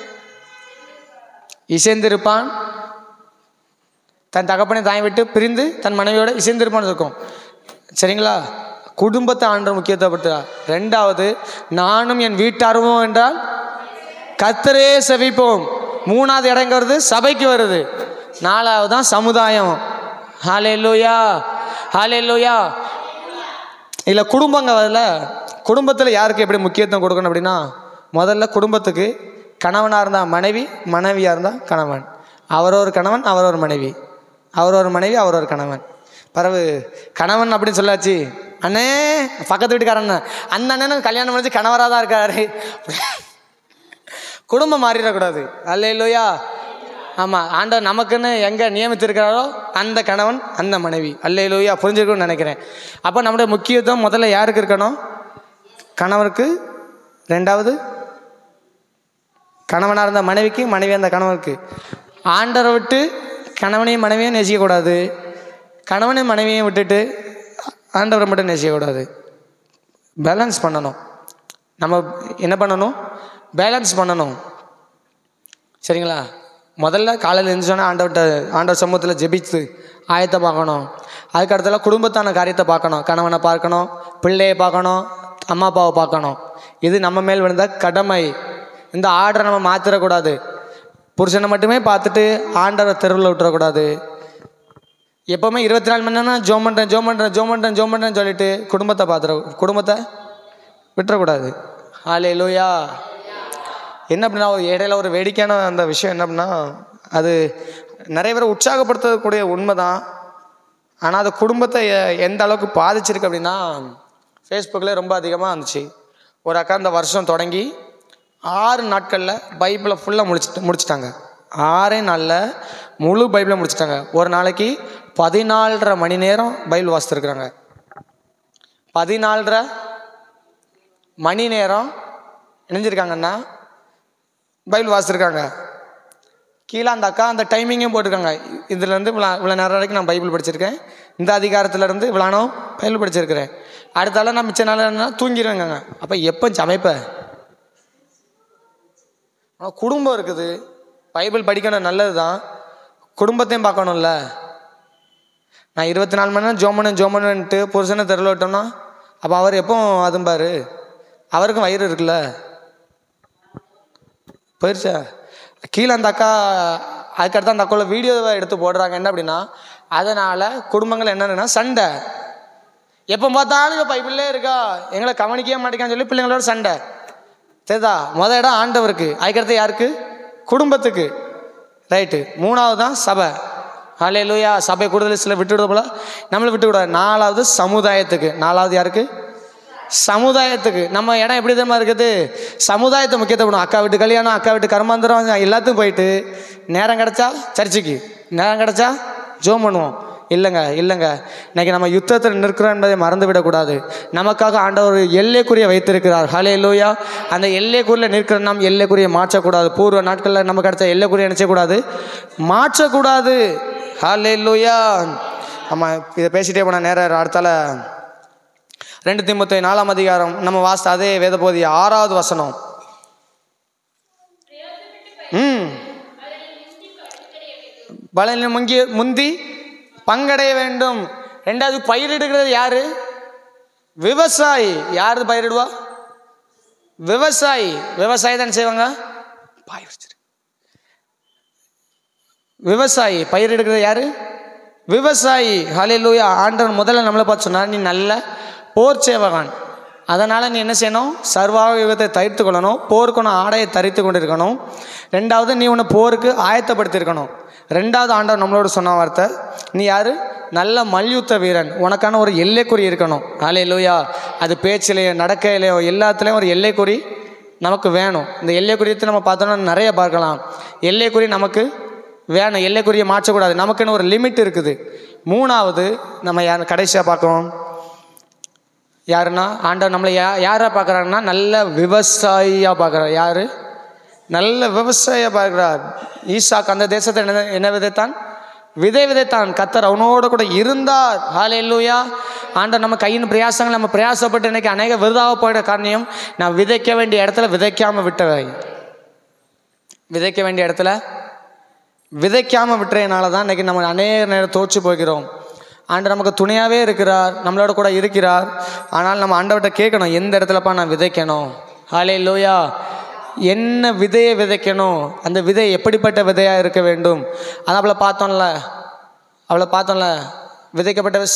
இசைந்திருப்பான் தன் தகப்பனை தாய் விட்டு பிரிந்து தன் மனைவியோட இசைந்திருப்பான்னு இருக்கும் சரிங்களா குடும்பத்தை ஆண்டவர் முக்கியத்துவப்படுத்துகிறார் ரெண்டாவது நானும் என் வீட்டாருமோ என்றால் கத்தரே செவிப்போம் மூணாவது இடம் எங்க வருது சபைக்கு வருது நாலாவது தான் சமுதாயம் ஹாலே லோயா ஹாலே லோயா இதில் குடும்பங்க வரல குடும்பத்தில் யாருக்கு எப்படி முக்கியத்துவம் கொடுக்கணும் அப்படின்னா முதல்ல குடும்பத்துக்கு கணவனாக இருந்தால் மனைவி மனைவியாக இருந்தால் கணவன் அவர் ஒரு கணவன் அவர் ஒரு மனைவி அவர் ஒரு மனைவி அவர் ஒரு கணவன் பரவு கணவன் அப்படின்னு சொல்லாச்சு அண்ணே பக்கத்து வீட்டுக்காரன் அந்த அண்ணனும் கல்யாணம் முடிஞ்சு கணவராக தான் இருக்காரு குடும்பம் மாறிடக்கூடாது அல்ல இல்லையா ஆமாம் ஆண்டவர் நமக்குன்னு எங்கே நியமித்திருக்கிறாரோ அந்த கணவன் அந்த மனைவி அல்ல இல்லையா புரிஞ்சுக்கணும்னு நினைக்கிறேன் அப்போ நம்முடைய முக்கியத்துவம் முதல்ல யாருக்கு இருக்கணும் கணவருக்கு ரெண்டாவது கணவனாக இருந்த மனைவிக்கு மனைவி அந்த கணவருக்கு ஆண்டரை விட்டு கணவனையும் மனைவியும் நேசிக்கக்கூடாது கணவனையும் மனைவியும் விட்டுட்டு ஆண்டவரை மட்டும் நேசிக்கக்கூடாது பேலன்ஸ் பண்ணணும் நம்ம என்ன பண்ணணும் பேலன்ஸ் பண்ணணும் சரிங்களா முதல்ல காலையில் எழுந்தோன்னே ஆண்டவர்கிட்ட ஆண்டவர் சமூகத்தில் ஜெபித்து ஆயத்தை பார்க்கணும் அதுக்கு அடுத்தல குடும்பத்தான காரியத்தை பார்க்கணும் கணவனை பார்க்கணும் பிள்ளையை பார்க்கணும் அம்மா அப்பாவை பார்க்கணும் இது நம்ம மேல் விழுந்த கடமை இந்த ஆர்டரை நம்ம மாற்றிடக்கூடாது புருஷனை மட்டுமே பார்த்துட்டு ஆண்டவரை தெருவில் விட்டுறக்கூடாது எப்போவுமே இருபத்தி நாலு மணி நேரம் ஜோம் பண்ணுறேன் ஜோம் பண்ணுறேன் ஜோம் பண்ணுறேன் ஜோம் பண்ணுறேன்னு சொல்லிட்டு குடும்பத்தை பார்த்துற குடும்பத்தை விட்டுறக்கூடாது ஆலே லூயா என்ன அப்படின்னா ஒரு இடையில ஒரு வேடிக்கையான அந்த விஷயம் என்ன அப்படின்னா அது நிறைய பேரை உற்சாகப்படுத்தக்கூடிய உண்மை தான் ஆனால் அது குடும்பத்தை எ- எந்த அளவுக்கு பாதிச்சிருக்கு அப்படின்னா ஃபேஸ்புக்கில் ரொம்ப அதிகமாக இருந்துச்சு ஒரு அக்கா இந்த வருஷம் தொடங்கி ஆறு நாட்களில் பைபிளை ஃபுல்லாக முடிச்சுட்டு முடிச்சிட்டாங்க ஆறே நாளில் முழு பைபிளை முடிச்சிட்டாங்க ஒரு நாளைக்கு பதினாலரை மணி நேரம் பைபிள் வாசித்துருக்குறாங்க பதினாலரை மணி நேரம் இணைஞ்சிருக்காங்கன்னா பைபிள் வாசிச்சிருக்காங்க கீழே அந்த அக்கா அந்த டைமிங்கும் போட்டிருக்காங்க இதுலேருந்து இவ்வளோ இவ்வளோ நேரம் வரைக்கும் நான் பைபிள் படிச்சிருக்கேன் இந்த அதிகாரத்துலேருந்து இவ்வளோ நேரம் பைபிள் படிச்சிருக்கிறேன் அடுத்தால நான் மிச்ச நாள் என்ன தூங்கிடுவேங்க அப்போ எப்போ சமைப்ப ஆனால் குடும்பம் இருக்குது பைபிள் படிக்கணும் நல்லது தான் குடும்பத்தையும் பார்க்கணும்ல நான் இருபத்தி நாலு மணி நேரம் ஜோமனு ஜோமனுன்ட்டு புருஷனை தெருவில் விட்டோம்னா அப்போ அவர் எப்போ அதும்பாரு அவருக்கும் வயிறு இருக்குல்ல போயிருச்சா கீழே அந்த அக்கா அதுக்கடுத்து அந்த அக்காவில் வீடியோவை எடுத்து போடுறாங்க என்ன அப்படின்னா அதனால் குடும்பங்கள் என்னன்னா சண்டை எப்போ பார்த்தாலும் இவ பைபிள்லே இருக்கா எங்களை கவனிக்கவே மாட்டேங்கான்னு சொல்லி பிள்ளைங்களோட சண்டை தெரியுதா முத இடம் ஆண்டவருக்கு அதுக்கடுத்து யாருக்கு குடும்பத்துக்கு ரைட்டு மூணாவது தான் சபை ஹலே லூயா சபை கூடுதல் சில விட்டுவிடுறது போல நம்மளை விட்டு விடாது நாலாவது சமுதாயத்துக்கு நாலாவது யாருக்கு சமுதாயத்துக்கு நம்ம இடம் எப்படி தெரியுமா இருக்குது சமுதாயத்தை முக்கியத்துவம் அக்கா வீட்டு கல்யாணம் அக்கா வீட்டு கர்மாந்திரம் எல்லாத்துக்கும் போயிட்டு நேரம் கிடச்சா சர்ச்சுக்கு நேரம் கிடச்சா ஜோம் பண்ணுவோம் இல்லைங்க இல்லைங்க இன்னைக்கு நம்ம யுத்தத்தில் நிற்கிறோம் என்பதை மறந்து விடக்கூடாது நமக்காக ஆண்டவர் எல்லைக்குரிய வைத்திருக்கிறார் ஹலே லூயா அந்த எல்லைக்குரிய நிற்கிற நாம் எல்லைக்குரிய மாற்றக்கூடாது பூர்வ நாட்களில் நமக்கு அடுத்த எல்லைக்குரிய நினைச்சக்கூடாது மாற்றக்கூடாது ஹலே லூயா ஆமாம் இதை பேசிட்டே போன நேரம் அடுத்தால ரெண்டு திமுத்தை நாலாம் அதிகாரம் நம்ம வாசித்த அதே வேதபோதி ஆறாவது வசனம் ம் பலனில் முங்கி முந்தி பங்கடைய வேண்டும் ரெண்டாவது பயிரிடுகிறது யாரு விவசாயி யாரு பயிரிடுவா விவசாயி விவசாயி தானே செய்வாங்க பாய் வச்சிரு விவசாயி பயிரிடுகிறது யாரு விவசாயி ஹalleluya ஆண்டவர் முதல்ல நம்மளை பார்த்து சொன்னார் நீ நல்ல போர் சேவகன் அதனால் நீ என்ன செய்யணும் சர்வாயுகத்தை தரித்து கொள்ளணும் போருக்கான ஆடையை தரித்து கொண்டிருக்கணும் ரெண்டாவது நீ உன்னை போருக்கு ஆயத்தப்படுத்தியிருக்கணும் ரெண்டாவது ஆண்டவர் நம்மளோட சொன்ன வார்த்தை நீ யார் நல்ல மல்யுத்த வீரன் உனக்கான ஒரு எல்லைக்குறி இருக்கணும் ஹalleluya அது பேச்சிலேயோ நடக்கையிலையோ எல்லாத்துலேயும் ஒரு எல்லைக்குறி நமக்கு வேணும் இந்த எல்லைக்குறியத்தை நம்ம பார்த்தோம்னா நிறைய பார்க்கலாம் எல்லைக்குறி நமக்கு வேணும் எல்லைக்குறியை மாற்றக்கூடாது நமக்குன்னு ஒரு லிமிட் இருக்குது மூணாவது நம்ம யார் கடைசியாக பார்க்கணும் யாருன்னா ஆண்டவர் நம்மளை யா யாராக பார்க்குறாருன்னா நல்ல விவசாயியாக பார்க்குறார் யார் நல்ல விவசாயியாக பார்க்குறார் ஈசாக்கு அந்த தேசத்தை என்ன என்ன விதைத்தான் விதை விதைத்தான் கத்தர் அவனோட கூட இருந்தார் ஹாலே இல்லையா ஆண்டவர் நம்ம கையின் பிரயாசங்கள் நம்ம பிரயாசப்பட்டு இன்னைக்கு அநேக விருதாக போயிட காரணியம் நான் விதைக்க வேண்டிய இடத்துல விதைக்காமல் விட்டவை விதைக்க வேண்டிய இடத்துல விதைக்காமல் விட்டுறதுனால தான் இன்றைக்கி நம்ம அநேக நேரம் தோற்று போகிறோம் ஆண்டு நமக்கு துணையாகவே இருக்கிறார் நம்மளோட கூட இருக்கிறார் ஆனால் நம்ம ஆண்டவர்கிட்ட கேட்கணும் எந்த இடத்துலப்பா நான் விதைக்கணும் ஹாலே லோயா என்ன விதையை விதைக்கணும் அந்த விதை எப்படிப்பட்ட விதையாக இருக்க வேண்டும் அதான் அவளை பார்த்தோம்ல அவளை பார்த்தோம்ல விதைக்கப்பட்ட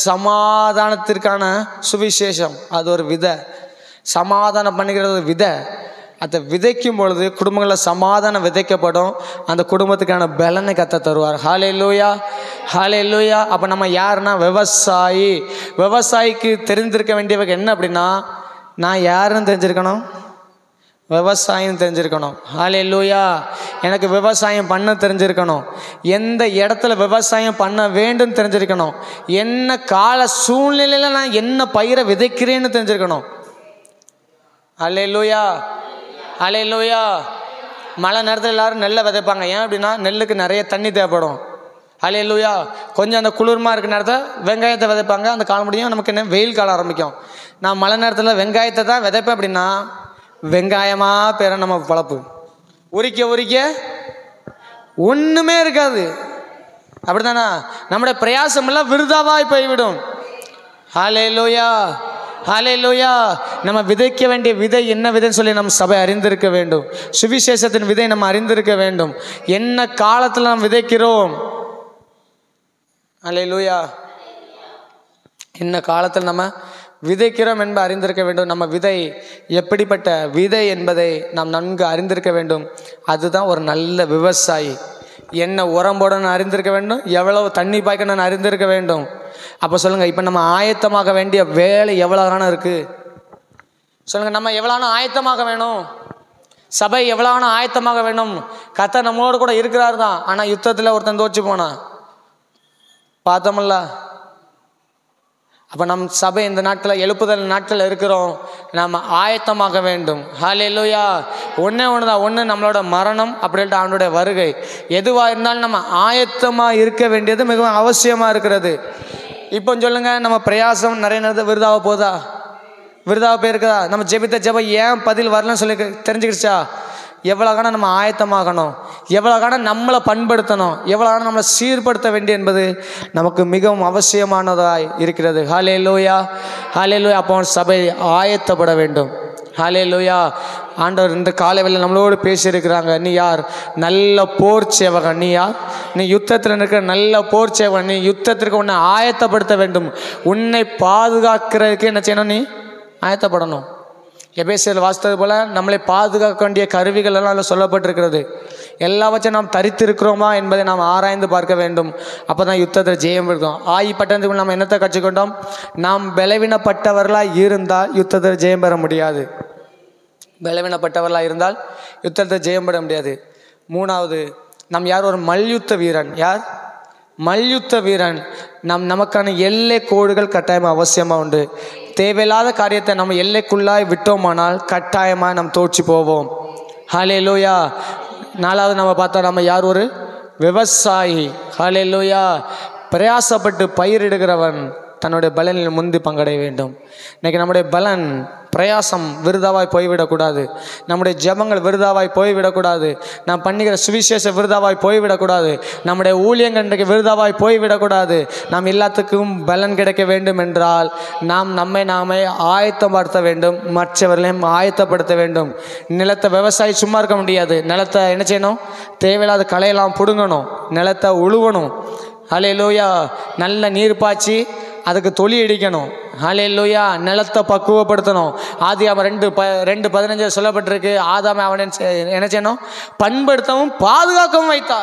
சமாதானத்திற்கான சுவிசேஷம் அது ஒரு விதை சமாதானம் பண்ணிக்கிறது ஒரு விதை அதை விதைக்கும் பொழுது குடும்பங்களில் சமாதானம் விதைக்கப்படும் அந்த குடும்பத்துக்கான பலனை கத்த தருவார் ஹாலே லூயா ஹாலே லூயா அப்போ நம்ம யாருன்னா விவசாயி விவசாயிக்கு தெரிந்திருக்க வேண்டியவங்க என்ன அப்படின்னா நான் யாருன்னு தெரிஞ்சிருக்கணும் விவசாயம் தெரிஞ்சிருக்கணும் ஹாலே லூயா எனக்கு விவசாயம் பண்ண தெரிஞ்சிருக்கணும் எந்த இடத்துல விவசாயம் பண்ண வேண்டும் தெரிஞ்சிருக்கணும் என்ன கால சூழ்நிலையில் நான் என்ன பயிரை விதைக்கிறேன்னு தெரிஞ்சிருக்கணும் ஹலே லூயா ஹலே லூயா மழை நேரத்தில் எல்லாரும் நெல்லை விதைப்பாங்க ஏன் அப்படின்னா நெல்லுக்கு நிறைய தண்ணி தேவைப்படும் ஹலே லூயா கொஞ்சம் அந்த குளிர்மா இருக்க நேரத்தில் வெங்காயத்தை விதைப்பாங்க அந்த காலம் முடியும் நமக்கு என்ன வெயில் காலம் ஆரம்பிக்கும் நான் மழை நேரத்தில் வெங்காயத்தை தான் விதைப்பேன் அப்படின்னா வெங்காயமாக பேர நம்ம பழப்பு உரிக்க உரிக்க ஒன்றுமே இருக்காது அப்படிதானா நம்முடைய பிரயாசமெல்லாம் விருதாவாய் போய்விடும் ஹாலே லோயா ஹாலே லோயா நம்ம விதைக்க வேண்டிய விதை என்ன விதைன்னு சொல்லி நம்ம சபை அறிந்திருக்க வேண்டும் சுவிசேஷத்தின் விதை நம்ம அறிந்திருக்க வேண்டும் என்ன காலத்தில் நாம் விதைக்கிறோம் ஹாலே லோயா என்ன காலத்தில் நம்ம விதைக்கிறோம் என்பதை அறிந்திருக்க வேண்டும் நம்ம விதை எப்படிப்பட்ட விதை என்பதை நாம் நன்கு அறிந்திருக்க வேண்டும் அதுதான் ஒரு நல்ல விவசாயி என்ன உரம் போடணும்னு அறிந்திருக்க வேண்டும் எவ்வளவு தண்ணி பாய்க்கணும்னு அறிந்திருக்க வேண்டும் அப்போ சொல்லுங்கள் இப்போ நம்ம ஆயத்தமாக வேண்டிய வேலை எவ்வளோ காணம் இருக்குது சொல்லுங்கள் நம்ம எவ்வளோனா ஆயத்தமாக வேணும் சபை எவ்வளோனா ஆயத்தமாக வேணும் கத்த நம்மளோட கூட இருக்கிறார் தான் ஆனால் யுத்தத்தில் ஒருத்தன் தோச்சு போனான் பார்த்தோம்ல அப்போ நம் சபை இந்த நாட்களில் எழுப்புதல் நாட்களில் இருக்கிறோம் நாம் ஆயத்தமாக வேண்டும் ஹalleluya ஒன்றே ஒன்று தான் ஒன்று நம்மளோட மரணம் அப்படின்ட்டு அவனுடைய வருகை எதுவாக இருந்தாலும் நம்ம ஆயத்தமாக இருக்க வேண்டியது மிகவும் அவசியமாக இருக்கிறது இப்போ சொல்லுங்கள் நம்ம பிரயாசம் நிறைய நேரத்தில் விருதாக போதா விருதாக போயிருக்குதா நம்ம ஜெபித்த ஜெபம் ஏன் பதில் வரலன்னு சொல்லி தெரிஞ்சுக்கிடுச்சா எவ்வளோ காணம் நம்ம ஆயத்தமாகணும் எவ்வளோ காணம் நம்மளை பண்படுத்தணும் எவ்வளோ காணம் நம்மளை சீர்படுத்த வேண்டிய என்பது நமக்கு மிகவும் அவசியமானதாய் இருக்கிறது ஹாலே லோயா ஹாலே லோயா அப்போ சபை ஆயத்தப்பட வேண்டும் ஹாலே லோயா ஆண்டவர் இந்த காலை வேளையில் நம்மளோடு பேசியிருக்கிறாங்க நீ யார் நல்ல போர் சேவகன் நீ யார் நீ யுத்தத்தில் இருக்கிற நல்ல போர் சேவகன் நீ யுத்தத்திற்கு உன்னை ஆயத்தப்படுத்த வேண்டும் உன்னை பாதுகாக்கிறதுக்கு என்ன செய்யணும் நீ ஆயத்தப்படணும் எபேசியல் வாசித்தது போல நம்மளை பாதுகாக்க வேண்டிய கருவிகள் எல்லாம் அதில் சொல்லப்பட்டிருக்கிறது எல்லாவற்றையும் நாம் தரித்திருக்கிறோமா என்பதை நாம் ஆராய்ந்து பார்க்க வேண்டும் அப்போ தான் யுத்தத்தில் ஜெயம் இருக்கும் ஆயி பட்டணத்துக்கு நம்ம என்னத்தை கற்றுக்கொண்டோம் நாம் பலவீனப்பட்டவர்களாக இருந்தால் யுத்தத்தில் ஜெயம் பெற முடியாது பலவீனப்பட்டவர்களாக இருந்தால் யுத்தத்தில் ஜெயம் பெற முடியாது மூணாவது நம் யார் ஒரு மல்யுத்த வீரன் யார் மல்யுத்த வீரன் நம் நமக்கான எல்லை கோடுகள் கட்டாயமாக அவசியமாக உண்டு தேவையில்லாத காரியத்தை நம்ம எல்லைக்குள்ளாய் விட்டோமானால் கட்டாயமாக நாம் தோற்று போவோம் ஹாலே லோயா நாலாவது நம்ம பார்த்தா நம்ம யார் ஒரு விவசாயி ஹாலே லோயா பிரயாசப்பட்டு பயிரிடுகிறவன் தன்னுடைய பலனில் முந்தி பங்கடைய வேண்டும் இன்னைக்கு நம்முடைய பலன் பிரயாசம் விருதாவாய் போய்விடக்கூடாது நம்முடைய ஜெபங்கள் விருதாவாய் போய்விடக்கூடாது நாம் பண்ணுகிற சுவிசேஷ விருதாவாய் போய்விடக்கூடாது நம்முடைய ஊழியங்கள் இன்றைக்கு விருதாவாய் போய்விடக்கூடாது நாம் எல்லாத்துக்கும் பலன் கிடைக்க வேண்டும் என்றால் நாம் நம்மை நாமே ஆயத்தப்படுத்த வேண்டும் மற்றவர்களையும் ஆயத்தப்படுத்த வேண்டும் நிலத்தை விவசாயி சும்மா இருக்க முடியாது நிலத்தை என்ன செய்யணும் தேவையில்லாத களையெல்லாம் பிடுங்கணும் நிலத்தை உழுவணும் ஹலே லோயா நல்ல நீர் பாய்ச்சி அதுக்கு தொலி அடிக்கணும் ஹலே லோயா நிலத்தை பக்குவப்படுத்தணும் ஆதி அவன் ரெண்டு ப ரெண்டு பதினஞ்சு சொல்லப்பட்டிருக்கு ஆதாம அவன் என்ன செய்- என்ன செய்யணும் பண்படுத்தவும் பாதுகாக்கவும் வைத்தார்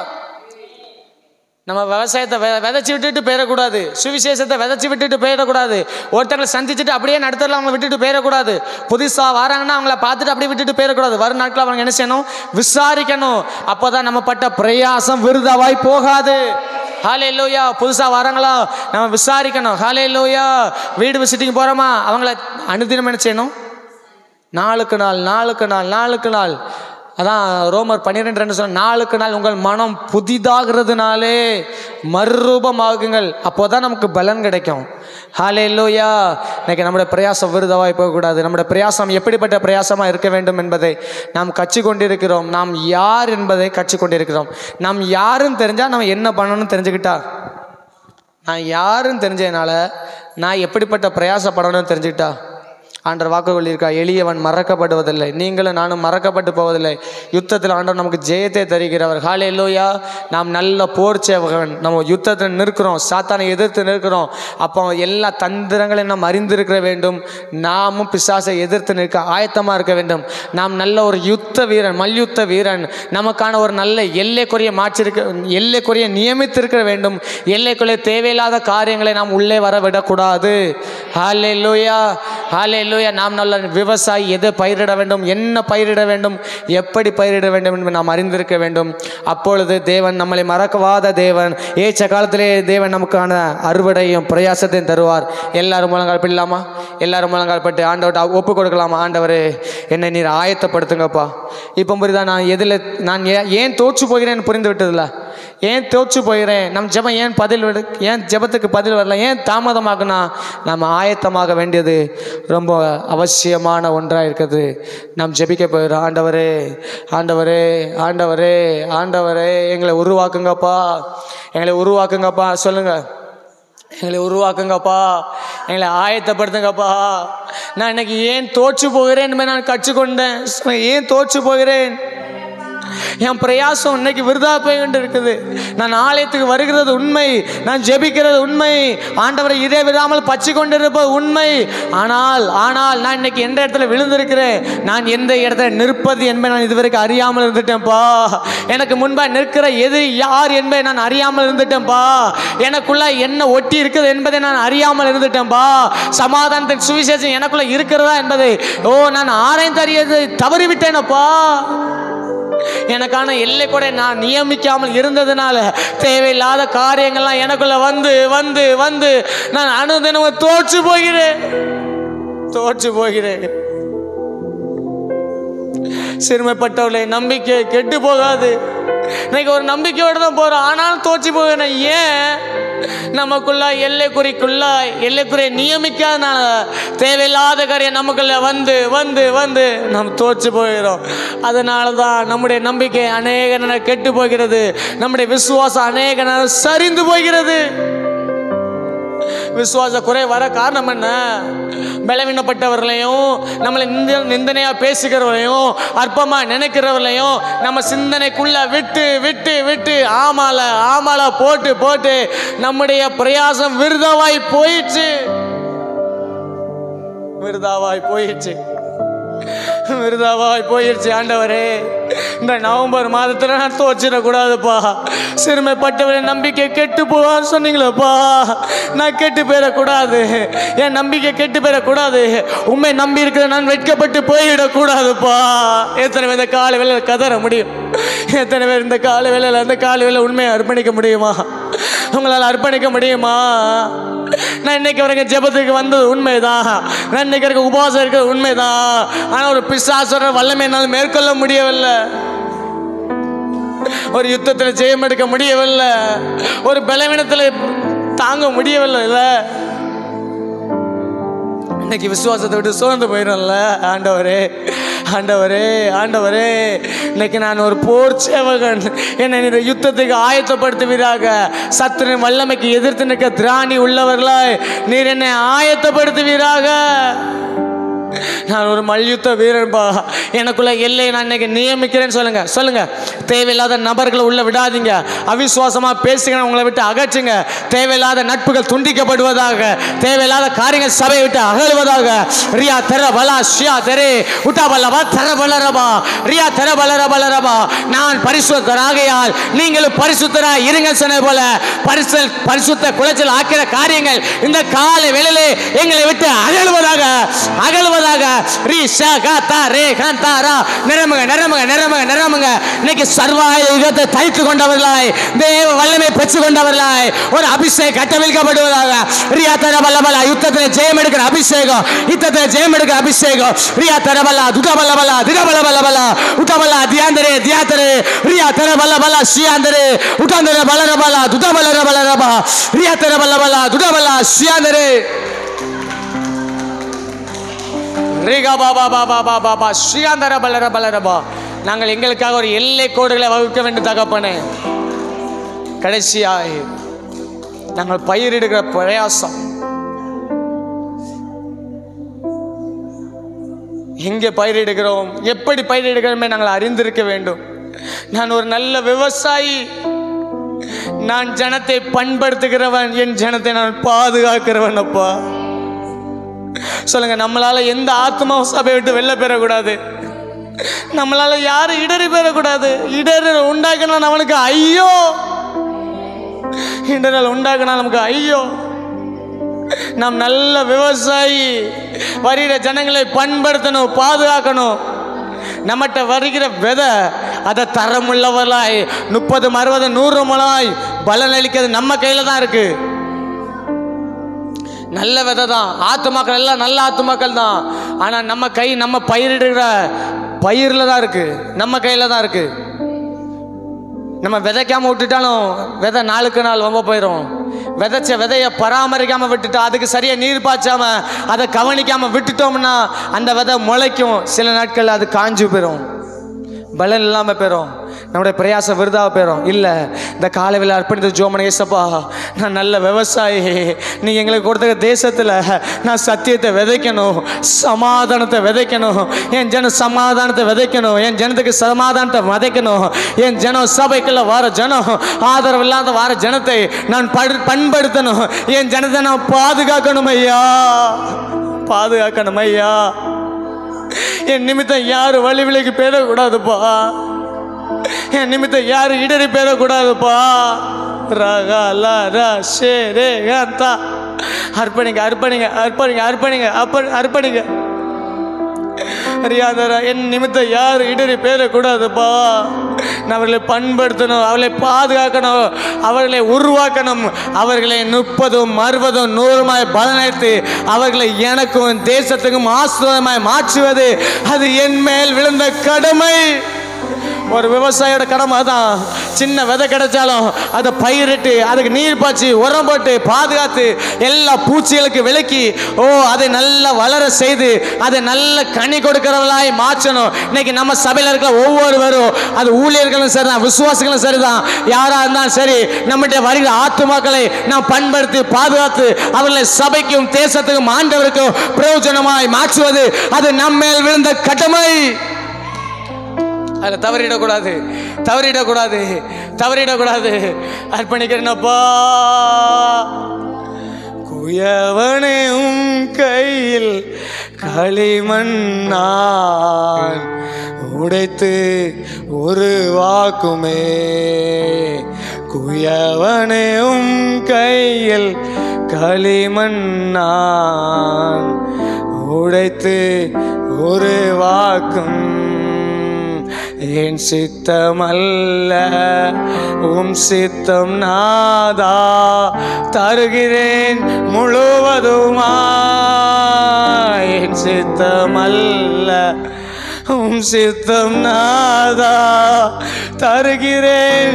நம்ம விவசாயத்தை வெ விதைச்சி விட்டுட்டு போயிடக்கூடாது சுவிசேஷத்தை விதைச்சி விட்டுட்டு போயிடக்கூடாது ஒருத்தங்களை சந்திச்சுட்டு அப்படியே நடத்தல அவங்க விட்டுட்டு போயிடக்கூடாது புதுசாக வராங்கன்னா அவங்கள பார்த்துட்டு அப்படியே விட்டுட்டு போயிடக்கூடாது வரும் நாட்கள் அவங்க என்ன செய்யணும் விசாரிக்கணும் அப்போ தான் நம்ம பட்ட பிரயாசம் விருதாவாய் போகாது ஹாலே லோயா புதுசாக வராங்களா நம்ம விசாரிக்கணும் ஹாலே லோயா வீடு விசிட்டிங் போகிறோமா அவங்கள அனுதினம் என்ன செய்யணும் நாளுக்கு நாள் நாளுக்கு நாள் நாளுக்கு நாள் அதான் ரோமர் பன்னிரெண்டு ரெண்டு சொன்ன நாளுக்கு நாள் உங்கள் மனம் புதிதாகிறதுனாலே மறுரூபமாகுங்கள் அப்போ தான் நமக்கு பலன் கிடைக்கும் ஹாலே லோயா இன்னைக்கு நம்முடைய பிரயாசம் விருதவாய் போகக்கூடாது நம்முடைய பிரயாசம் எப்படிப்பட்ட பிரயாசமாக இருக்க வேண்டும் என்பதை நாம் கற்றுக்கொண்டிருக்கிறோம் நாம் யார் என்பதை கற்றுக்கொண்டிருக்கிறோம் நாம் யாருன்னு தெரிஞ்சால் நம்ம என்ன பண்ணணும்னு தெரிஞ்சுக்கிட்டா நான் யாருன்னு தெரிஞ்சதுனால நான் எப்படிப்பட்ட பிரயாசப்படணும்னு தெரிஞ்சுக்கிட்டா ஆண்டவர் வாக்கு சொல்லியிருக்கா எளியவன் மறக்கப்படுவதில்லை நீங்களும் நானும் மறக்கப்பட்டு போவதில்லை யுத்தத்தில் ஆண்டவர் நமக்கு ஜெயத்தை தருகிறவர் ஹாலே லோயா நாம் நல்ல போர் சேவகன் நம்ம யுத்தத்தில் நிற்கிறோம் சாத்தானை எதிர்த்து நிற்கிறோம் அப்போ எல்லா தந்திரங்களையும் நாம் அறிந்திருக்க வேண்டும் நாமும் பிசாசை எதிர்த்து நிற்க ஆயத்தமாக இருக்க வேண்டும் நாம் நல்ல ஒரு யுத்த வீரன் மல்யுத்த வீரன் நமக்கான ஒரு நல்ல எல்லைக்குரிய மாற்றிருக்க எல்லைக்குரிய நியமித்திருக்க வேண்டும் எல்லைக்குரிய தேவையில்லாத காரியங்களை நாம் உள்ளே வர விடக்கூடாது ஹாலே லூயா ஹாலே லூயா நாம் நல்ல விவசாயி எதை பயிரிட வேண்டும் என்ன பயிரிட வேண்டும் எப்படி பயிரிட வேண்டும் என்று நாம் அறிந்திருக்க வேண்டும் அப்பொழுது தேவன் நம்மளை மறக்கவாத தேவன் ஏச்ச காலத்திலே தேவன் நமக்கான அறுவடையும் பிரயாசத்தையும் தருவார் எல்லாரும் முழங்கால் பிடலாமா எல்லாரும் முழங்கால் பட்டு ஆண்டவர்கிட்ட ஒப்பு கொடுக்கலாமா ஆண்டவரே என்னை நீர் ஆயத்தப்படுத்துங்கப்பா இப்போ புரியுதா நான் எதில் நான் ஏன் ஏன் தோற்று போகிறேன்னு புரிந்து விட்டதில்ல ஏன் தோற்று போகிறேன் நம் ஜெபம் ஏன் பதில் விடு ஏன் ஜெபத்துக்கு பதில் வரல ஏன் தாமதமாகுனா நம்ம ஆயத்தமாக வேண்டியது ரொம்ப அவசியமான ஒன்றாக இருக்குது நாம் ஜெபிக்க போகிறோம் ஆண்டவரே ஆண்டவரே ஆண்டவரே ஆண்டவரே எங்களை உருவாக்குங்கப்பா எங்களை உருவாக்குங்கப்பா சொல்லுங்கள் எங்களை உருவாக்குங்கப்பா எங்களை ஆயத்தப்படுத்துங்கப்பா நான் இன்னைக்கு ஏன் தோற்று போகிறேன் என்பதை நான் கற்றுக்கொண்டேன் ஏன் தோற்று போகிறேன் என் பிரயாசம் இன்னைக்கு விருதா போய் கொண்டு இருக்குது நான் ஆலயத்துக்கு வருகிறது உண்மை நான் ஜெபிக்கிறது உண்மை ஆண்டவரை இதே விடாமல் பச்சு கொண்டிருப்பது உண்மை ஆனால் ஆனால் நான் இன்னைக்கு எந்த இடத்துல விழுந்திருக்கிறேன் நான் எந்த இடத்துல நிற்பது என்பதை நான் இதுவரைக்கும் அறியாமல் இருந்துட்டேன்ப்பா எனக்கு முன்பாக நிற்கிற எது யார் என்பதை நான் அறியாமல் இருந்துட்டேன்ப்பா எனக்குள்ள என்ன ஒட்டி இருக்குது என்பதை நான் அறியாமல் இருந்துட்டேன்ப்பா சமாதானத்தின் சுவிசேஷம் எனக்குள்ள இருக்கிறதா என்பதை ஓ நான் ஆராய்ந்து அறியது தவறிவிட்டேனப்பா எனக்கான எல்லை கூட நான் நியமிக்காமல் இருந்ததுனால தேவையில்லாத காரியங்கள்லாம் எனக்குள்ள வந்து வந்து வந்து நான் அனுதினமும் தோற்று போகிறேன் தோற்று போகிறேன் சிறுமைப்பட்டவர்களை நம்பிக்கை கெட்டு போகாது இன்னைக்கு ஒரு நம்பிக்கையோடு தான் போகிறோம் ஆனாலும் தோற்று போகிறேன் ஏன் நமக்குள்ள எல்லைக்குறிக்குள்ள எல்லைக்குறையை நியமிக்காதனால தேவையில்லாத காரியம் நமக்குள்ள வந்து வந்து வந்து நாம் தோற்று போகிறோம் அதனால தான் நம்முடைய நம்பிக்கை அநேக நேரம் கெட்டு போகிறது நம்முடைய விசுவாசம் அநேக நேரம் சரிந்து போகிறது விசுவாச குறை வர காரணம் என்ன பலவீனப்பட்டவர்களையும் நம்மளை நிந்த நிந்தனையா பேசுகிறவர்களையும் அற்பமா நினைக்கிறவர்களையும் நம்ம சிந்தனைக்குள்ள விட்டு விட்டு விட்டு ஆமால ஆமால போட்டு போட்டு நம்முடைய பிரயாசம் விருதாவாய் போயிடுச்சு விருதாவாய் போயிடுச்சு விருதாவாய் போயிடுச்சு ஆண்டவரே இந்த நவம்பர் மாதத்தில் நான் தோச்சிடக்கூடாதுப்பா சிறுமைப்பட்டவரை நம்பிக்கை கெட்டு போவான்னு சொன்னீங்களேப்பா நான் கெட்டு போயிடக்கூடாது என் நம்பிக்கை கெட்டு போயிடக்கூடாது உண்மை நம்பி இருக்கிற நான் வெட்கப்பட்டு போயிடக்கூடாதுப்பா எத்தனை பேர் இந்த காலை வேலையில் கதற முடியும் எத்தனை பேர் இந்த காலை வேலையில் இந்த காலை வேலை உண்மையை அர்ப்பணிக்க முடியுமா உங்களால் அர்ப்பணிக்க முடியுமா நான் இன்னைக்கு வரைக்கும் ஜெபத்துக்கு வந்தது உண்மைதான் நான் இன்னைக்கு வரைக்கும் உபவாசம் இருக்கிறது உண்மைதான் ஆனால் ஒரு பிசாசோட வல்லமை என்னால் மேற்கொள்ள முடியவில்லை ஒரு யுத்தத்தில் ஜெயம் எடுக்க முடியவில்லை ஒரு பலவீனத்தில் தாங்க முடியவில்லை இல்ல இன்னைக்கு விசுவாசத்தை விட்டு சோர்ந்து போயிடும்ல ஆண்டவரே ஆண்டவரே ஆண்டவரே இன்னைக்கு நான் ஒரு போர் சேவகன் என்னை நீர் யுத்தத்துக்கு ஆயத்தப்படுத்துவீராக சத்துரின் வல்லமைக்கு எதிர்த்து நிற்க திராணி உள்ளவர்களாய் நீர் என்னை ஆயத்தப்படுத்துவீராக நான் ஒரு மல்யுத்த வீரன்பா எனக்குள்ள எல்லையை நான் இன்னைக்கு நியமிக்கிறேன்னு சொல்லுங்க சொல்லுங்க தேவையில்லாத நபர்களை உள்ள விடாதீங்க அவிசுவாசமா பேசுங்க உங்களை விட்டு அகற்றுங்க தேவையில்லாத நட்புகள் துண்டிக்கப்படுவதாக தேவையில்லாத காரியங்கள் சபையை விட்டு அகழ்வதாக ரியா தெர பலா ஷியா தெரே உட்டா பல்லவா தர பலரபா ரியா தெர பலர பலரபா நான் பரிசுத்தராகையால் நீங்களும் பரிசுத்தராய் இருங்க சொன்ன போல பரிசு பரிசுத்த குலைச்சல் ஆக்கிற காரியங்கள் இந்த காலை வேளையிலே எங்களை விட்டு அகழ்வதாக அகழ்வதாக ரீ ஷா கா தா ரே கான் தா ரா நிரம்புங்க நிரம்புங்க நிரம்புங்க நிரம்புங்க இன்னைக்கு சர்வாய யுகத்தை தைத்து கொண்டவர்களாய் தேவ வல்லமை பெற்று கொண்டவர்களாய் ஒரு அபிஷேகம் கட்டவிழ்க்கப்படுவதாக ரியா தரபல்லபலா யுத்தத்தில் ஜெயம் எடுக்கிற அபிஷேகம் யுத்தத்தில் ஜெயம் எடுக்கிற அபிஷேகம் ரியா தரபல்லா துடபல்லபலா திடபல்லபல்லபலா உடபல்லா தியாந்தரே தியாத்தரே ரியா தரபல்லபலா ஷியாந்தரே உடந்தர பலரபலா துடபல்லர பலரபா ரியா தரபல்லபலா துடபல்லா ஷியாந்தரே ரீகா பாபா பாபா பாபா பா ஸ்ரீகாந்தர பலர பலரபா நாங்கள் எங்களுக்காக ஒரு எல்லை கோடுகளை வகுக்க வேண்டும் தகப்பனே கடைசியாய் நாங்கள் பயிரிடுகிற பிரயாசம் எங்கே பயிரிடுகிறோம் எப்படி பயிரிடுகிறோமே நாங்கள் அறிந்திருக்க வேண்டும் நான் ஒரு நல்ல விவசாயி நான் ஜனத்தை பண்படுத்துகிறவன் என் ஜனத்தை நான் பாதுகாக்கிறவன் அப்பா சொல்லுங்க நம்மளால எந்த ஆத்மாவும் சபையை விட்டு வெளில பெறக்கூடாது நம்மளால யாரும் இடறி பெறக்கூடாது இடறு உண்டாக்கினா அவனுக்கு ஐயோ இடரல் உண்டாக்கினா நமக்கு ஐயோ நாம் நல்ல விவசாயி வருகிற ஜனங்களை பண்படுத்தணும் பாதுகாக்கணும் நம்மகிட்ட வருகிற விதை அதை தரமுள்ளவர்களாய் முப்பது அறுபது நூறு மலாய் பலன் அளிக்கிறது நம்ம கையில் தான் இருக்கு நல்ல விதை தான் ஆத்துமாக்கள் எல்லாம் நல்ல ஆத்துமாக்கள் தான் ஆனால் நம்ம கை நம்ம பயிரிடுகிற பயிரில் தான் இருக்கு நம்ம கையில் தான் இருக்கு நம்ம விதைக்காம விட்டுட்டாலும் விதை நாளுக்கு நாள் ரொம்ப போயிடும் விதைச்ச விதையை பராமரிக்காம விட்டுட்டா அதுக்கு சரியா நீர் பாய்ச்சாம அதை கவனிக்காம விட்டுட்டோம்னா அந்த விதை முளைக்கும் சில நாட்கள் அது காஞ்சு போயிடும் பலன் இல்லாமல் போயிடும் நம்முடைய பிரயாசம் விருதாக போயிடும் இல்லை இந்த காலையில் அர்ப்பணித்த ஜோமன ஏசப்பா நான் நல்ல விவசாயி நீ எங்களுக்கு கொடுத்த தேசத்தில் நான் சத்தியத்தை விதைக்கணும் சமாதானத்தை விதைக்கணும் என் ஜனம் சமாதானத்தை விதைக்கணும் என் ஜனத்துக்கு சமாதானத்தை விதைக்கணும் என் ஜனம் சபைக்குள்ள வர ஜனம் ஆதரவு இல்லாத வர ஜனத்தை நான் படு பண்படுத்தணும் என் ஜனத்தை நான் பாதுகாக்கணும் ஐயா பாதுகாக்கணும் ஐயா என் நிமித்தம் யாரும் வழி விலைக்கு போயிடக்கூடாதுப்பா என் நிமித்தம் யாரும் இடறி போயிடக்கூடாதுப்பா ரகா லா ரா ஷே ரே காந்தா அர்ப்பணிங்க அர்ப்பணிங்க அர்ப்பணிங்க அர்ப்பணிங்க அப்ப அர்ப்பணிங்க அறியாதரா என் நிமித்தம் யார் இடறி பேரக்கூடாதுப்பா நான் அவர்களை பண்படுத்தணும் அவர்களை பாதுகாக்கணும் அவர்களை உருவாக்கணும் அவர்களை முப்பதும் அறுபதும் நூறுமாய் பலனளித்து அவர்களை எனக்கும் தேசத்துக்கும் ஆசிரியமாய் மாற்றுவது அது என் மேல் விழுந்த கடமை ஒரு விவசாயியோட கடமை அதான் சின்ன விதை கிடைச்சாலும் அதை பயிரிட்டு அதுக்கு நீர் பாய்ச்சி உரம் போட்டு பாதுகாத்து எல்லா பூச்சிகளுக்கு விலக்கி ஓ அதை நல்லா வளர செய்து அதை நல்ல கனி கொடுக்கிறவளாய் மாற்றணும் இன்னைக்கு நம்ம சபையில் இருக்கிற ஒவ்வொருவரும் அது ஊழியர்களும் சரிதான் விசுவாசிகளும் சரிதான் யாரா இருந்தாலும் சரி நம்முடைய வருகிற ஆத்துமாக்களை நாம் பண்படுத்தி பாதுகாத்து அவர்களை சபைக்கும் தேசத்துக்கும் ஆண்டவருக்கும் பிரயோஜனமாய் மாற்றுவது அது நம்மேல் விழுந்த கடமை அதில் தவறிடக்கூடாது தவறிடக்கூடாது தவறிடக்கூடாது அர்ப்பணிக்கிறேனப்பா குயவனே உம் கையில் களிமண்ணான் உடைத்து ஒரு வாக்குமே குயவனே உம் கையில் களிமண்ணான் உடைத்து ஒரு வாக்கும் என் சித்தமல்ல உம் சித்தம் நாதா தருகிறேன் முழுவதுமா என் சித்தமல்ல உம் சித்தம் நாதா தருகிறேன்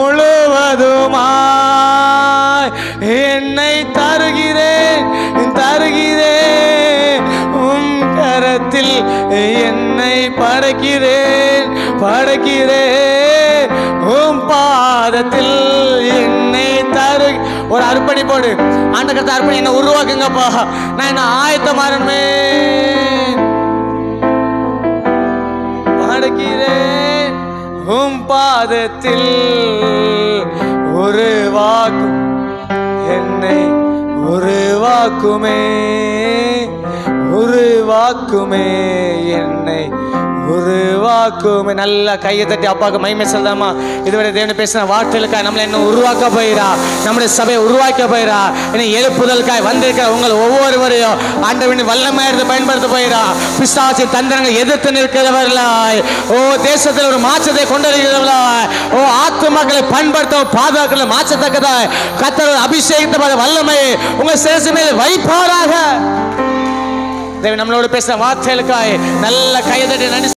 முழுவதுமாய் என்னை தருகிறேன் தருகிறேன் உம் கரத்தில் என்னை படைக்கிறேன் படைக்கிறேன் உம் பாதத்தில் என்னை தரு ஒரு அர்ப்பணிப்போடு ஆண்ட கருத்தை அர்ப்பணி என்ன உருவாக்குங்கப்பா நான் என்ன ஆயத்தமாறணுமே படைக்கிறேன் உம் பாதத்தில் ஒரு வாக்கும் என்னை ஒரு வாக்குமே ஒரு வாக்குமே என்னை ஒரு வாக்குமே நல்ல கையை தட்டி அப்பாவுக்கு மகிமை செல்லாமா இதுவரை தேவனை பேசின வார்த்தைகளுக்காக நம்மளை இன்னும் உருவாக்க போயிரா நம்முடைய சபையை உருவாக்க போயிரா இன்னும் எழுப்புதலுக்காய் வந்திருக்கிற உங்கள் ஒவ்வொருவரையும் ஆண்டவனின் வல்லமை எடுத்து பயன்படுத்த போயிரா பிசாசின் தந்திரங்கள் எதிர்த்து நிற்கிறவர்களாய் ஓ தேசத்தில் ஒரு மாற்றத்தை கொண்டு வருகிறவர்களாய் ஓ ஆத்துமாக்களை பண்படுத்த பாதுகாக்களை மாற்றத்தக்கதாய் கத்தர் அபிஷேகித்த வல்லமை உங்கள் சேச மேல் வைப்பாராக தேவன் நம்மளோட பேசின வார்த்தைகளுக்காய் நல்ல கையை தட்டி நன்றி